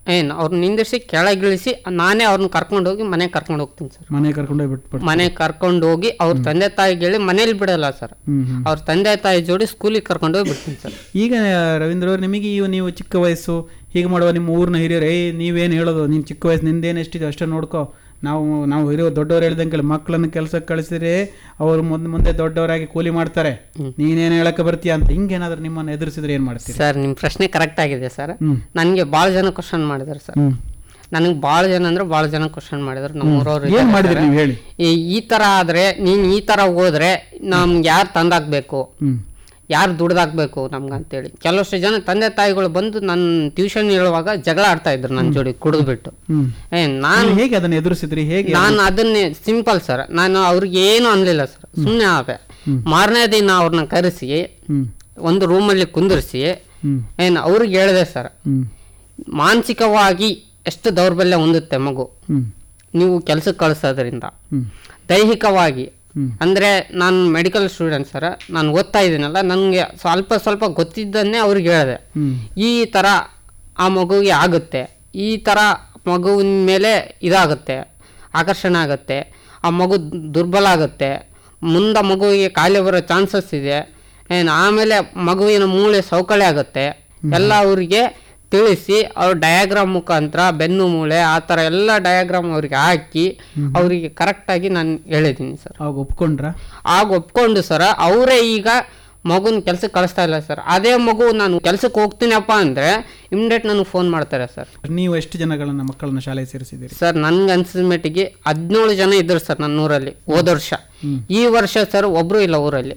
Speaker 6: ಏನು ಅವ್ರನ್ನ ನಿಂದಿರಿಸಿ ಕೆಳಗಿಳಿಸಿ ನಾನೇ ಅವ್ರನ್ನ ಕರ್ಕೊಂಡು ಹೋಗಿ ಮನೆಗೆ ಕರ್ಕೊಂಡು ಹೋಗ್ತೀನಿ ಸರ್
Speaker 4: ಮನೆ ಕರ್ಕೊಂಡೋಗಿ ಬಿಟ್ಬಿಟ್ಟು
Speaker 6: ಮನೆಗೆ ಕರ್ಕೊಂಡು ಹೋಗಿ ಅವ್ರ ತಂದೆ ತಾಯಿಗೆ ಹೇಳಿ ಮನೇಲಿ ಬಿಡಲ್ಲ ಸರ್
Speaker 4: ಹ್ಮ್ ಹ್ಮ್
Speaker 6: ಅವ್ರ ತಂದೆ ತಾಯಿ ಜೋಡಿ ಸ್ಕೂಲಿಗೆ ಕರ್ಕೊಂಡು ಹೋಗಿ ಬಿಡ್ತೀನಿ ಸರ್
Speaker 4: ಈಗ ರವೀಂದ್ರ ಅವ್ರು ನಿಮಗೆ ಇವು ನೀವು ಚಿಕ್ಕ ವಯಸ್ಸು ಹೀಗೆ ಮಾಡುವ ನಿಮ್ಮ ಊರಿನ ಹಿರಿಯರು ಏಯ್ ನೀವೇನು ಹೇಳೋದು ನೀನು ಚಿಕ್ಕ ವಯಸ್ಸು ನಿಂದೇನು ಎಷ್ಟಿದೆ ಅಷ್ಟೇ ನೋಡ್ಕೋ ನಾವು ನಾವು ಹಿರಿಯ ದೊಡ್ಡವ್ರು ಹೇಳ್ದಂಗೆ ಮಕ್ಕಳನ್ನು ಕೆಲಸಕ್ಕೆ ಕಳಿಸಿದ್ರೆ ಅವರು ಮುಂದೆ ಮುಂದೆ ದೊಡ್ಡವರಾಗಿ ಕೂಲಿ ಮಾಡ್ತಾರೆ ನೀನೇನು ಹೇಳಕ್ಕೆ ಬರ್ತೀಯ ಅಂತ ಹಿಂಗೇನಾದ್ರೂ ನಿಮ್ಮನ್ನು ಎದುರಿಸಿದ್ರೆ ಏನು ಮಾಡ್ತೀರಿ
Speaker 6: ಸರ್ ನಿಮ್ಮ ಪ್ರಶ್ನೆ ಕರೆಕ್ಟ್ ಆಗಿದೆ ಸರ್
Speaker 4: ಹ್ಮ್.
Speaker 6: ನನಗೆ ಭಾಳ ಜನ ಕ್ವಶನ್ ಮಾಡಿದ್ದಾರೆ ಸರ್
Speaker 4: ಹ್ಮ್
Speaker 6: ನನಗೆ ಭಾಳ ಜನ ಅಂದ್ರೆ ಭಾಳ ಜನ ಕ್ವಶನ್ ಮಾಡಿದ್ರು ನಮ್ಮ ಊರವ್ರು
Speaker 4: ಏನು
Speaker 6: ಇದ್ದಾರೆ
Speaker 4: ಮಾಡಿದ್ರಿ
Speaker 6: ಸರ್.
Speaker 4: ನೀವು ಹೇಳಿ
Speaker 6: ಈ ಈ ಥರ ಆದರೆ ನೀನು ಈ ಥರ ಹೋದ್ರೆ ನಮ್ಗೆ ಯಾರು ತಂದಾಕ್ಬೇಕು
Speaker 4: ಹ್ಮ್
Speaker 6: ಯಾರು ದುಡ್ದಾಕ್ಬೇಕು ನಮ್ಗೆ ಅಂತೇಳಿ ಕೆಲವಷ್ಟು ಜನ ತಂದೆ ತಾಯಿಗಳು ಬಂದು ನನ್ನ ಟ್ಯೂಷನ್ ಹೇಳುವಾಗ ಜಗಳ ಆಡ್ತಾ ಇದ್ರು ನನ್ನ ಜೋಡಿ ಕುಡಿದ್ಬಿಟ್ಟು
Speaker 4: ಹ್ಮ್
Speaker 6: ಏ ನಾನು
Speaker 4: ನೀವು ಹೇಗೆ ಅದನ್ನು ಎದುರಿಸಿದ್ರಿ ಹೇಗೆ
Speaker 6: ನಾನು ಅದನ್ನೇ ಸಿಂಪಲ್ ಸರ್ ನಾನು ಅವ್ರಿಗೆ ಏನು ಅನ್ಲಿಲ್ಲ ಸರ್ ಸುಮ್ಮನೆ ಆದೆ ಮಾರನೇ ದಿನ ಅವ್ರನ್ನ ಕರೆಸಿ
Speaker 4: ಹ್ಮ್
Speaker 6: ಒಂದು ರೂಮಲ್ಲಿ ಕುಂದಿರಿಸಿ
Speaker 4: ಹ್ಮ್
Speaker 6: ಏನು ಅವ್ರಿಗೆ ಹೇಳಿದೆ ಸರ್
Speaker 4: ಹ್ಮ್
Speaker 6: ಮಾನಸಿಕವಾಗಿ ಎಷ್ಟು ದೌರ್ಬಲ್ಯ ಹೊಂದುತ್ತೆ ಮಗು
Speaker 4: ಹ್ಮ್
Speaker 6: ನೀವು ಕೆಲ್ಸಕ್ಕೆ ಕಳಿಸೋದ್ರಿಂದ
Speaker 4: ಹ್ಮ್
Speaker 6: ದೈಹಿಕವಾಗಿ
Speaker 4: ಹ್ಮ್.
Speaker 6: ಅಂದರೆ ನಾನು ಮೆಡಿಕಲ್ ಸ್ಟೂಡೆಂಟ್ ಸರ್ ನಾನು ಓದ್ತಾ ಇದ್ದೀನಲ್ಲ ನನಗೆ ಸ್ವಲ್ಪ ಸ್ವಲ್ಪ ಗೊತ್ತಿದ್ದನ್ನೇ ಅವ್ರಿಗೆ ಹೇಳಿದೆ
Speaker 4: ಹ್ಮ್
Speaker 6: ಈ ಥರ ಆ ಮಗುವಿಗೆ ಆಗುತ್ತೆ ಈ ಥರ ಮಗುವಿನ ಮೇಲೆ ಇದಾಗುತ್ತೆ ಆಕರ್ಷಣೆ ಆಗುತ್ತೆ ಆ ಮಗು ದುರ್ಬಲ ಆಗುತ್ತೆ ಮುಂದೆ ಮಗುವಿಗೆ ಕಾಯಿಲೆ ಬರೋ ಚಾನ್ಸಸ್ ಇದೆ ಏನು ಆಮೇಲೆ ಮಗುವಿನ ಮೂಳೆ ಸೌಕಳಿ ಆಗುತ್ತೆ ಎಲ್ಲ ಅವರಿಗೆ ತಿಳಿಸಿ ಅವ್ರ ಡಯಾಗ್ರಾಮ್ ಮುಖಾಂತರ ಬೆನ್ನು ಮೂಳೆ ಆ ಥರ ಎಲ್ಲ ಡಯಾಗ್ರಾಮ್ ಅವ್ರಿಗೆ ಹಾಕಿ ಅವರಿಗೆ ಕರೆಕ್ಟಾಗಿ ನಾನು ಹೇಳಿದ್ದೀನಿ ಸರ್
Speaker 4: ಅವಾಗ ಒಪ್ಕೊಂಡ್ರ
Speaker 6: ಆಗ ಒಪ್ಕೊಂಡು ಸರ್ ಅವರೇ ಈಗ ಮಗುನ ಕೆಲ್ಸಕ್ಕೆ ಕಳಿಸ್ತಾ ಇಲ್ಲ ಸರ್ ಅದೇ ಮಗು ನಾನು ಕೆಲ್ಸಕ್ಕೆ ಹೋಗ್ತೀನಪ್ಪ ಅಂದರೆ ಇಮ್ಡಿಯೇಟ್ ನನಗೆ ಫೋನ್ ಮಾಡ್ತಾರೆ ಸರ್
Speaker 4: ನೀವು ಎಷ್ಟು ಜನಗಳನ್ನ ಮಕ್ಕಳನ್ನ ಶಾಲೆಗೆ ಸೇರಿಸಿದ್ದೀರಿ
Speaker 6: ಸರ್ ನನ್ಗೆ ಅನ್ಸಿದ ಮಟ್ಟಿಗೆ ಹದಿನೇಳು ಜನ ಇದ್ರು ಸರ್ ನನ್ನ ಊರಲ್ಲಿ ಹೋದ ವರ್ಷ ಈ ವರ್ಷ ಸರ್ ಒಬ್ರು ಇಲ್ಲ ಊರಲ್ಲಿ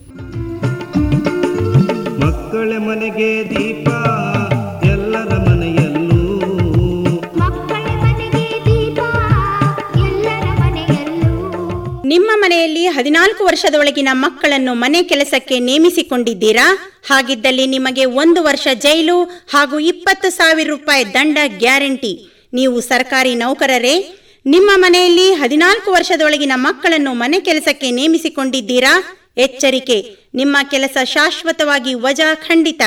Speaker 1: ಮಕ್ಕಳ ಮನೆಗೆ ದೀಪ ಎಲ್ಲರ ಮನೆಯಲ್ಲೂ
Speaker 2: ಮಕ್ಕಳ ಮನೆಗೆ ದೀಪ ಎಲ್ಲರ ಮನೆಯಲ್ಲೂ
Speaker 3: ನಿಮ್ಮ ಮನೆಯಲ್ಲಿ ಹದಿನಾಲ್ಕು ವರ್ಷದೊಳಗಿನ ಮಕ್ಕಳನ್ನು ಮನೆ ಕೆಲಸಕ್ಕೆ ನೇಮಿಸಿಕೊಂಡಿದ್ದೀರಾ ಹಾಗಿದ್ದಲ್ಲಿ ನಿಮಗೆ ಒಂದು ವರ್ಷ ಜೈಲು ಹಾಗೂ ಇಪ್ಪತ್ತು ಸಾವಿರ ರೂಪಾಯಿ ದಂಡ ಗ್ಯಾರಂಟಿ ನೀವು ಸರ್ಕಾರಿ ನೌಕರರೇ ನಿಮ್ಮ ಮನೆಯಲ್ಲಿ ಹದಿನಾಲ್ಕು ವರ್ಷದೊಳಗಿನ ಮಕ್ಕಳನ್ನು ಮನೆ ಕೆಲಸಕ್ಕೆ ನೇಮಿಸಿಕೊಂಡಿದ್ದೀರಾ ಎಚ್ಚರಿಕೆ ನಿಮ್ಮ ಕೆಲಸ ಶಾಶ್ವತವಾಗಿ ವಜಾ ಖಂಡಿತ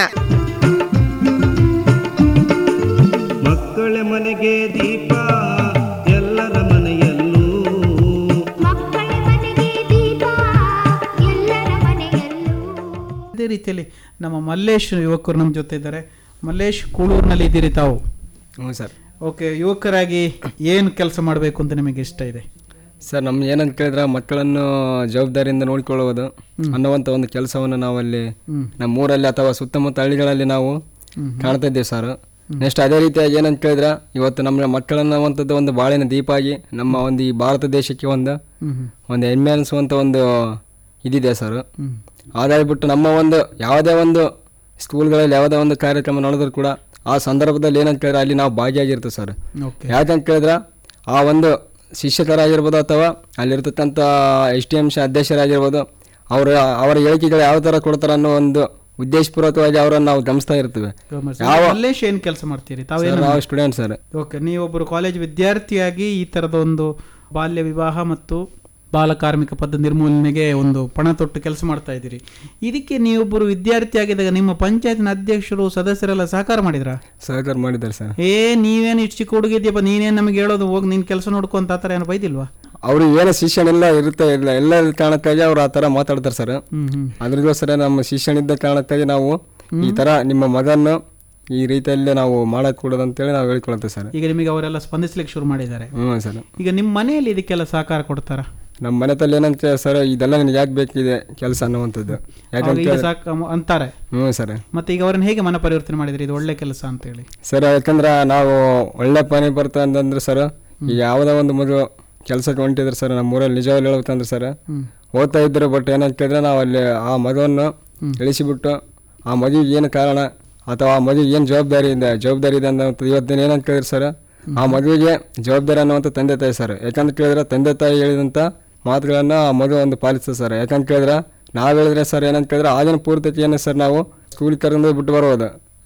Speaker 1: ಮಕ್ಕಳ ಮನೆಗೆ ದೀಪ ಎಲ್ಲರ ಮನೆಯಲ್ಲೂ
Speaker 2: ಮಕ್ಕಳ ಮನೆಗೆ ದೀಪ ಎಲ್ಲರ ಮನೆಯಲ್ಲೂ
Speaker 4: ಅದೇ ರೀತಿಯಲ್ಲಿ ನಮ್ಮ ಮಲ್ಲೇಶ್ ಯುವಕರು ನಮ್ಮ ಜೊತೆ ಇದ್ದಾರೆ ಮಲ್ಲೇಶ್ ಕೂಳೂರಿನಲ್ಲಿ ಇದ್ದೀರಿ ತಾವು
Speaker 7: ಹ್ಞೂ ಸರ್
Speaker 4: ಓಕೆ ಯುವಕರಾಗಿ ಏನು ಕೆಲಸ ಮಾಡಬೇಕು ಅಂತ ನಿಮಗೆ ಇಷ್ಟ ಇದೆ
Speaker 7: ಸರ್ ನಮ್ಗೆ ಏನಂತ ಕೇಳಿದ್ರೆ ಮಕ್ಕಳನ್ನು ಜವಾಬ್ದಾರಿಯಿಂದ ನೋಡಿಕೊಳ್ಳುವುದು ಅನ್ನುವಂಥ ಒಂದು ಕೆಲಸವನ್ನು ನಾವಲ್ಲಿ ನಮ್ಮ ಊರಲ್ಲಿ ಅಥವಾ ಸುತ್ತಮುತ್ತ ಹಳ್ಳಿಗಳಲ್ಲಿ ನಾವು ಕಾಣ್ತಾ ಇದ್ದೇವೆ ಸರ್ ನೆಕ್ಸ್ಟ್ ಅದೇ ರೀತಿಯಾಗಿ ಏನಂತ ಕೇಳಿದ್ರೆ ಇವತ್ತು ನಮ್ಮ ಮಕ್ಕಳನ್ನುವಂಥದ್ದು ಒಂದು ಬಾಳಿನ ದೀಪ ಆಗಿ ನಮ್ಮ ಒಂದು ಈ ಭಾರತ ದೇಶಕ್ಕೆ ಒಂದು ಒಂದು ಹೆಮ್ಮೆ ಅನಿಸುವಂಥ ಒಂದು ಇದಿದೆ ಸರ್ ಆದಾಯ ಬಿಟ್ಟು ನಮ್ಮ ಒಂದು ಯಾವುದೇ ಒಂದು ಸ್ಕೂಲ್ಗಳಲ್ಲಿ ಯಾವುದೇ ಒಂದು ಕಾರ್ಯಕ್ರಮ ನಡೆದ್ರು ಕೂಡ ಆ ಸಂದರ್ಭದಲ್ಲಿ ಏನಂತ ಕೇಳಿದ್ರೆ ಅಲ್ಲಿ ನಾವು ಭಾಗಿಯಾಗಿರ್ತೀವಿ ಸರ್
Speaker 4: ಓಕೆ
Speaker 7: ಯಾಕಂತ ಕೇಳಿದ್ರೆ ಆ ಒಂದು ಶಿಕ್ಷಕರಾಗಿರ್ಬೋದು ಅಥವಾ ಅಲ್ಲಿರ್ತಕ್ಕಂಥ ಎಸ್ ಟಿ ಎಮ್ ಸಿ ಅಧ್ಯಕ್ಷರಾಗಿರ್ಬೋದು ಅವರ ಅವರ ಹೇಳಿಕೆಗಳು ಯಾವ ಥರ ಕೊಡ್ತಾರೆ ಅನ್ನೋ ಒಂದು ಉದ್ದೇಶಪೂರ್ವಕವಾಗಿ ಅವರನ್ನು ನಾವು ಗಮನಿಸ್ತಾ ಇರ್ತೀವಿ ಯಾವ
Speaker 4: ಮಲ್ಲೇಶ್ ಏನು ಕೆಲಸ ಮಾಡ್ತೀರಿ ತಾವೇನು
Speaker 7: ಸರ್, ನಾವು ಸ್ಟೂಡೆಂಟ್ ಸರ್
Speaker 4: ಓಕೆ ನೀವೊಬ್ಬರು ಕಾಲೇಜ್ ವಿದ್ಯಾರ್ಥಿಯಾಗಿ ಈ ಥರದ ಒಂದು ಬಾಲ್ಯ ವಿವಾಹ ಮತ್ತು ಬಾಲ ಕಾರ್ಮಿಕ ಪದ್ಧತಿ ನಿರ್ಮೂಲನೆಗೆ ಒಂದು ಪಣ ತೊಟ್ಟು ಕೆಲಸ ಮಾಡ್ತಾ ಇದ್ದೀರಿ ಇದಕ್ಕೆ ನೀವೊಬ್ಬರು ವಿದ್ಯಾರ್ಥಿಯಾಗಿದ್ದಾಗ ನಿಮ್ಮ ಪಂಚಾಯತ್ನ ಅಧ್ಯಕ್ಷರು ಸದಸ್ಯರೆಲ್ಲ ಸಹಕಾರ ಮಾಡಿದ್ರಾ
Speaker 7: ಸಹಕಾರ ಮಾಡಿದ್ದಾರೆ ಸರ್
Speaker 4: ಏ ನೀವೇನು ಇಷ್ಟು ಚಿಕ್ಕ ಹುಡುಗಿದ್ಯಪ್ಪ ನೀನೇನು ನಮಗೆ ಹೇಳೋದು ಹೋಗಿ ನೀನು ಕೆಲಸ ನೋಡ್ಕೊಂತ ಆ ಥರ ಏನು ಬೈದಿಲ್ವಾ
Speaker 7: ಅವ್ರಿಗೆ ಏನು ಶಿಕ್ಷಣ ಎಲ್ಲ ಇರುತ್ತೆ ಇಲ್ಲ ಎಲ್ಲ ಕಾರಣಕ್ಕಾಗಿ ಅವ್ರು ಆ ಥರ ಮಾತಾಡ್ತಾರೆ ಸರ್
Speaker 4: ಹ್ಞೂ ಹ್ಞೂ
Speaker 7: ಅದ್ರಗೋಸ್ಕರ ನಮ್ಮ ಶಿಕ್ಷಣ ಇದ್ದ ಕಾರಣಕ್ಕಾಗಿ ನಾವು ಈ ಥರ ನಿಮ್ಮ ಮಗನ್ನು ಈ ರೀತಿಯಲ್ಲಿ ನಾವು ಮಾಡಕ್ ಕೂಡದು ಅಂತೇಳಿ ನಾವು ಹೇಳ್ಕೊಳ್ತೇವೆ ಸರ್
Speaker 4: ಈಗ ನಿಮಗೆ ಅವರೆಲ್ಲ ಸ್ಪಂದಿಸ್ಲಿಕ್ಕೆ ಶುರು ಮಾಡಿದ್ದಾರೆ
Speaker 7: ಹ್ಞೂ ಸರ್
Speaker 4: ಈಗ ನಿಮ್ಮ ಮನೆಯಲ್ಲಿ ಇದಕ್ಕೆಲ್ಲ ಸಹಕಾರ ಕೊಡ್ತಾರಾ
Speaker 7: ನಮ್ಮ ಮನೆತಲ್ಲಿ ಏನಂತ ಸರ್ ಇದೆಲ್ಲ ನಿನಗೆ ಯಾಕೆ ಬೇಕಿದೆ ಕೆಲಸ ಅನ್ನುವಂಥದ್ದು ಯಾಕಂತ
Speaker 4: ಅವ್ರಿಗೆ
Speaker 7: ಕೇಳಿದ್ರೆ-
Speaker 4: ಸಾಕ ಅಂತಾರೆ
Speaker 7: ಹ್ಞೂ ಸರ್
Speaker 4: ಮತ್ತೆ ಈಗ ಅವರನ್ನು ಹೇಗೆ ಮನ ಪರಿವರ್ತನೆ ಮಾಡಿದ್ರಿ ಇದು ಒಳ್ಳೆ ಕೆಲಸ ಅಂತೇಳಿ
Speaker 7: ಸರ್ ಯಾಕಂದ್ರೆ ನಾವು ಒಳ್ಳೆ ಪನಿ ಬರ್ತಾ ಅಂತಂದ್ರೆ ಸರ್ ಈಗ ಯಾವುದೋ ಒಂದು ಮಗು ಕೆಲಸಕ್ಕೆ ಹೊಂಟಿದ್ರೆ ಸರ್ ನಮ್ಮ ಊರಲ್ಲಿ ನಿಜವಾಗ್ಲೂ ಹೇಳ್ಬೇಕಂದ್ರೆ ಸರ್ ಓದ್ತಾ ಇದ್ರು ಬಟ್ ಏನಂತ ಕೇಳಿದ್ರೆ ನಾವು ಅಲ್ಲಿ ಆ ಮಗುವನ್ನು ಇಳಿಸಿಬಿಟ್ಟು ಆ ಮಗುವಿಗೆ ಏನು ಕಾರಣ ಅಥವಾ ಆ ಮಗುವಿಗೆ ಏನು ಜವಾಬ್ದಾರಿ ಇದೆ ಜವಾಬ್ದಾರಿ ಇದೆ ಅನ್ನೋದು ಇವತ್ತಿನ ಏನಂತ ಕೇಳಿದ್ರೆ ಸರ್ ಆ ಮಗುವಿಗೆ ಜವಾಬ್ದಾರಿ ಅನ್ನುವಂಥ ತಂದೆ ತಾಯಿ ಸರ್ ಯಾಕಂತ ಕೇಳಿದ್ರೆ ತಂದೆ ತಾಯಿ ಹೇಳಿದಂಥ ಮಾತುಗಳನ್ನು ಆ ಮಗು ಒಂದು ಪಾಲಿಸ್ತದೆ ಸರ್ ಯಾಕಂತ ಕೇಳಿದ್ರೆ ನಾವು ಹೇಳಿದ್ರೆ ಸರ್ ಏನಂತ ಕೇಳಿದ್ರೆ ಆಗಿನ ಪೂರ್ತಿಗೆ ಏನು ಸರ್ ನಾವು ಸ್ಕೂಲಿಗೆ ಕರ್ಕೊಂಡು ಬಿಟ್ಟು ಬರ್ಬೋದು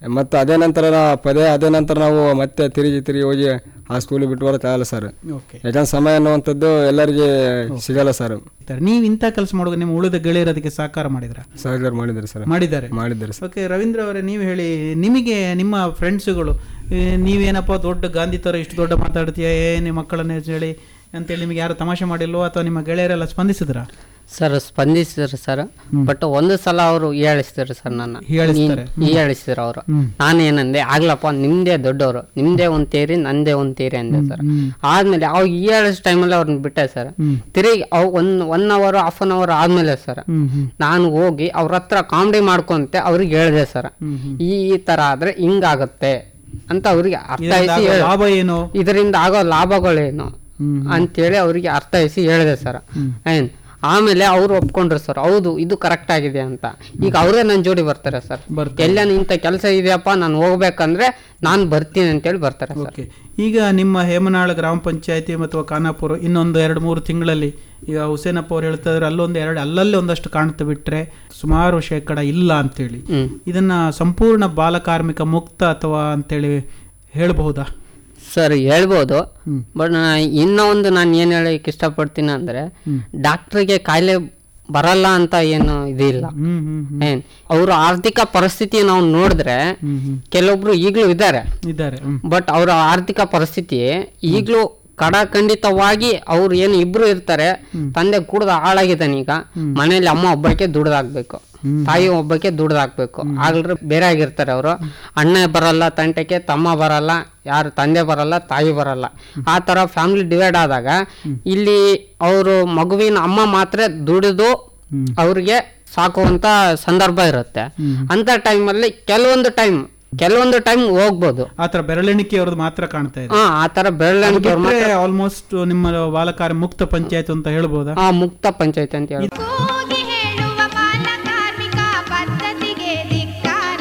Speaker 7: ಮತ್ತು ಅದೇ ನಂತರ ನಾ- ಪದೇ ಅದೇ ನಂತರ ನಾವು ಮತ್ತೆ ತಿರುಗಿ ತಿರುಗಿ ಹೋಗಿ ಆ ಸ್ಕೂಲಿಗೆ ಬಿಟ್ಟು ಬರೋಕ್ಕಾಗಲ್ಲ ಸರ್
Speaker 4: ಓಕೆ
Speaker 7: ಯಾಕಂದ್ರೆ ಸಮಯ ಅನ್ನುವಂಥದ್ದು ಎಲ್ಲರಿಗೆ ಸಿಗಲ್ಲ ಸರ್
Speaker 4: ನೀವು ಇಂಥ ಕೆಲಸ ಮಾಡುವಾಗ ನಿಮ್ಮ ಉಳಿದ ಗೆಳೆಯರು ಅದಕ್ಕೆ ಸಹಕಾರ ಮಾಡಿದ್ರ
Speaker 7: ಸಹಕಾರ ಮಾಡಿದ್ದಾರೆ ಸರ್
Speaker 4: ಮಾಡಿದ್ದಾರೆ
Speaker 7: ಮಾಡಿದ್ದಾರೆ ಸರ್
Speaker 4: ಓಕೆ ರವೀಂದ್ರ ಅವರೇ ನೀವು ಹೇಳಿ ನಿಮಗೆ ನಿಮ್ಮ ಫ್ರೆಂಡ್ಸುಗಳು ನೀವೇನಪ್ಪ ದೊಡ್ಡ ಗಾಂಧಿ ಥರ ಇಷ್ಟು ದೊಡ್ಡ ಮಾತಾಡ್ತೀಯ ಏ ನಿಮ್ಮ ಮಕ್ಕಳನ್ನ ಹೇಳಿ ಅಂತೇಳಿ ನಿಮಗೆ ಯಾರು ತಮಾಷೆ ಮಾಡಿಲ್ವೋ ಅಥವಾ ನಿಮ್ಮ ಗೆಳೆಯರೆಲ್ಲ ಸ್ಪಂದಿಸಿದ್ರ
Speaker 6: ಸರ್ ಸ್ಪಂದಿಸಿದ್ರು ಸರ್ ಬಟ್ ಒಂದು ಸಲ ಅವರು ಹೇಳಿಸ್ತಾರೆ ಸರ್ ನನ್ನ
Speaker 4: ಹೀಯಾಳಿಸ್ತಾರೆ.
Speaker 6: ಹೇಳಿಸ್ತಾರೆ ಅವರು ನಾನೇನಂದೆ ಆಗ್ಲಪ್ಪ ನಿಮ್ದೇ ದೊಡ್ಡವರು ನಿಮ್ದೇ ಒಂದ್ ತೇರಿ ನಂದೇ ಒಂದ್ ತೇರಿ ಅಂದೆ ಸರ್ ಆದ್ಮೇಲೆ ಅವಾಗ ಈ ಹೇಳಿಸ್ ಟೈಮಲ್ಲಿ ಅವ್ರನ್ನ ಬಿಟ್ಟೆ ಸರ್ ತಿರುಗಿ ಅವ್ one one hour half an hour ಆದ್ಮೇಲೆ ಸರ್ ನಾನು ಹೋಗಿ ಅವ್ರ ಹತ್ರ ಕಾಮಿಡಿ ಮಾಡ್ಕೊಂತೆ ಅವ್ರಿಗೆ ಹೇಳಿದೆ ಸರ್ ಈ ಈ ತರ ಆದ್ರೆ ಹಿಂಗಾಗತ್ತೆ ಅಂತ ಅವ್ರಿಗೆ ಅರ್ಥೈಸಿ
Speaker 4: ಆಗೋ
Speaker 6: ಹೇಳ್-
Speaker 4: ಲಾಭ ಏನು
Speaker 6: ಇದರಿಂದ ಆಗೋ ಲಾಭಗಳೇನು ಅಂತೇಳಿ ಅವರಿಗೆ ಅರ್ಥೈಸಿ ಹೇಳಿದೆ ಸರ್ ಏನ್ ಆಮೇಲೆ ಅವ್ರು ಒಪ್ಕೊಂಡ್ರು ಸರ್ ಹೌದು ಇದು ಕರೆಕ್ಟ್ ಆಗಿದೆ ಅಂತ ಈಗ ಅವರೇ ನನ್ನ ಜೋಡಿ ಬರ್ತಾರೆ ಸರ್
Speaker 4: ಬರ್ತಾರೆ.
Speaker 6: ಎಲ್ಲ ಇಂಥ ಕೆಲಸ ಇದೆಯಪ್ಪ ನಾನು ಹೋಗ್ಬೇಕಂದ್ರೆ ನಾನು ಬರ್ತೀನಿ ಅಂತೇಳಿ ಬರ್ತಾರೆ ಸರ್
Speaker 4: ಓಕೆ ಈಗ ನಿಮ್ಮ ಹೇಮನಾಳ ಗ್ರಾಮ ಪಂಚಾಯತಿ ಅಥವಾ ಖಾನಾಪುರ ಇನ್ನೊಂದು ಎರಡು ಮೂರು ತಿಂಗಳಲ್ಲಿ ಈಗ ಹುಸೇನಪ್ಪ ಅವ್ರು ಹೇಳ್ತಾ ಇದ್ರೆ ಅಲ್ಲೊಂದು ಎರಡು ಅಲ್ಲಲ್ಲಿ ಒಂದಷ್ಟು ಕಾಣ್ತಾ ಬಿಟ್ರೆ ಸುಮಾರು ಶೇಕಡ ಇಲ್ಲ ಅಂತೇಳಿ
Speaker 6: ಹ್ಮ್.
Speaker 4: ಇದನ್ನ ಸಂಪೂರ್ಣ ಬಾಲಕಾರ್ಮಿಕ ಮುಕ್ತ ಅಥವಾ ಅಂತೇಳಿ ಹೇಳಬಹುದಾ
Speaker 6: ಸರ್ ಹೇಳ್ಬೋದು ಬಟ್ ಇನ್ನೂ ಒಂದು ನಾನು ಏನು ಹೇಳಕ್ಕೆ ಇಷ್ಟಪಡ್ತೀನಿ ಅಂದರೆ ಡಾಕ್ಟ್ರಿಗೆ ಕಾಯಿಲೆ ಬರಲ್ಲ ಅಂತ ಏನು ಇದಿಲ್ಲ
Speaker 4: ಹ್ಮ್ ಹ್ಮ್
Speaker 6: ಏನ್ ಅವ್ರ ಆರ್ಥಿಕ ಪರಿಸ್ಥಿತಿ ನಾವು ನೋಡಿದ್ರೆ ಕೆಲವೊಬ್ರು ಈಗಲೂ ಇದ್ದಾರೆ
Speaker 4: ಇದ್ದಾರೆ ಹ್ಮ್
Speaker 6: ಬಟ್ ಅವರ ಆರ್ಥಿಕ ಪರಿಸ್ಥಿತಿ ಈಗಲೂ ಕಡಖಂಡಿತವಾಗಿ ಅವ್ರು ಏನು ಇಬ್ರು ಇರ್ತಾರೆ ತಂದೆ ಕುಡ್ದ ಹಾಳಾಗಿದ್ದಾನೆ ಈಗ ಮನೇಲಿ ಅಮ್ಮ ಒಬ್ಬಕ್ಕೆ ದುಡ್ದಾಕ್ಬೇಕು ತಾಯಿ ಒಬ್ಬಕ್ಕೆ ದುಡ್ದಾಕ್ಬೇಕು ಆಗ್ಲ್ರೆ ಬೇರೆ ಆಗಿರ್ತಾರೆ ಅವರು ಅಣ್ಣ ಬರಲ್ಲ ತಂಟೆಗೆ ತಮ್ಮ ಬರಲ್ಲ ಯಾರು ತಂದೆ ಬರಲ್ಲ ತಾಯಿ ಬರಲ್ಲ ಆ ತರ ಫ್ಯಾಮಿಲಿ ಡಿವೈಡ್ ಆದಾಗ ಇಲ್ಲಿ ಅವರು ಮಗುವಿನ ಅಮ್ಮ ಮಾತ್ರ ದುಡಿದು ಅವ್ರಿಗೆ ಸಾಕುವಂತ ಸಂದರ್ಭ ಇರುತ್ತೆ ಅಂತ ಟೈಮಲ್ಲಿ ಕೆಲವೊಂದು ಟೈಮ್ ಕೆಲವೊಂದು ಟೈಮ್ ಹೋಗ್ಬೋದು
Speaker 4: ಆತರ ಬೆರಳೆಣಿಕೆ ಅವ್ರದ್ದು ಮಾತ್ರ ಕಾಣ್ತಾ ಇದೆ
Speaker 6: ಹಾ ಆ ತರ ಬೆರಳಿಗೆ
Speaker 4: ಆಲ್ಮೋಸ್ಟ್ ನಿಮ್ಮ ಬಾಲಕಾರ್ಯ ಮುಕ್ತ ಪಂಚಾಯತ್ ಅಂತ ಹೇಳ್ಬೋದಾ
Speaker 6: ಆ ಮುಕ್ತ ಪಂಚಾಯತ್ ಅಂತ ಹೇಳಿ
Speaker 2: ಕೂಗಿ ಹೇಳುವ ಬಾಲ ಕಾರ್ಮಿಕ ಪದ್ಧತಿಗೆ ಧಿಕ್ಕಾರ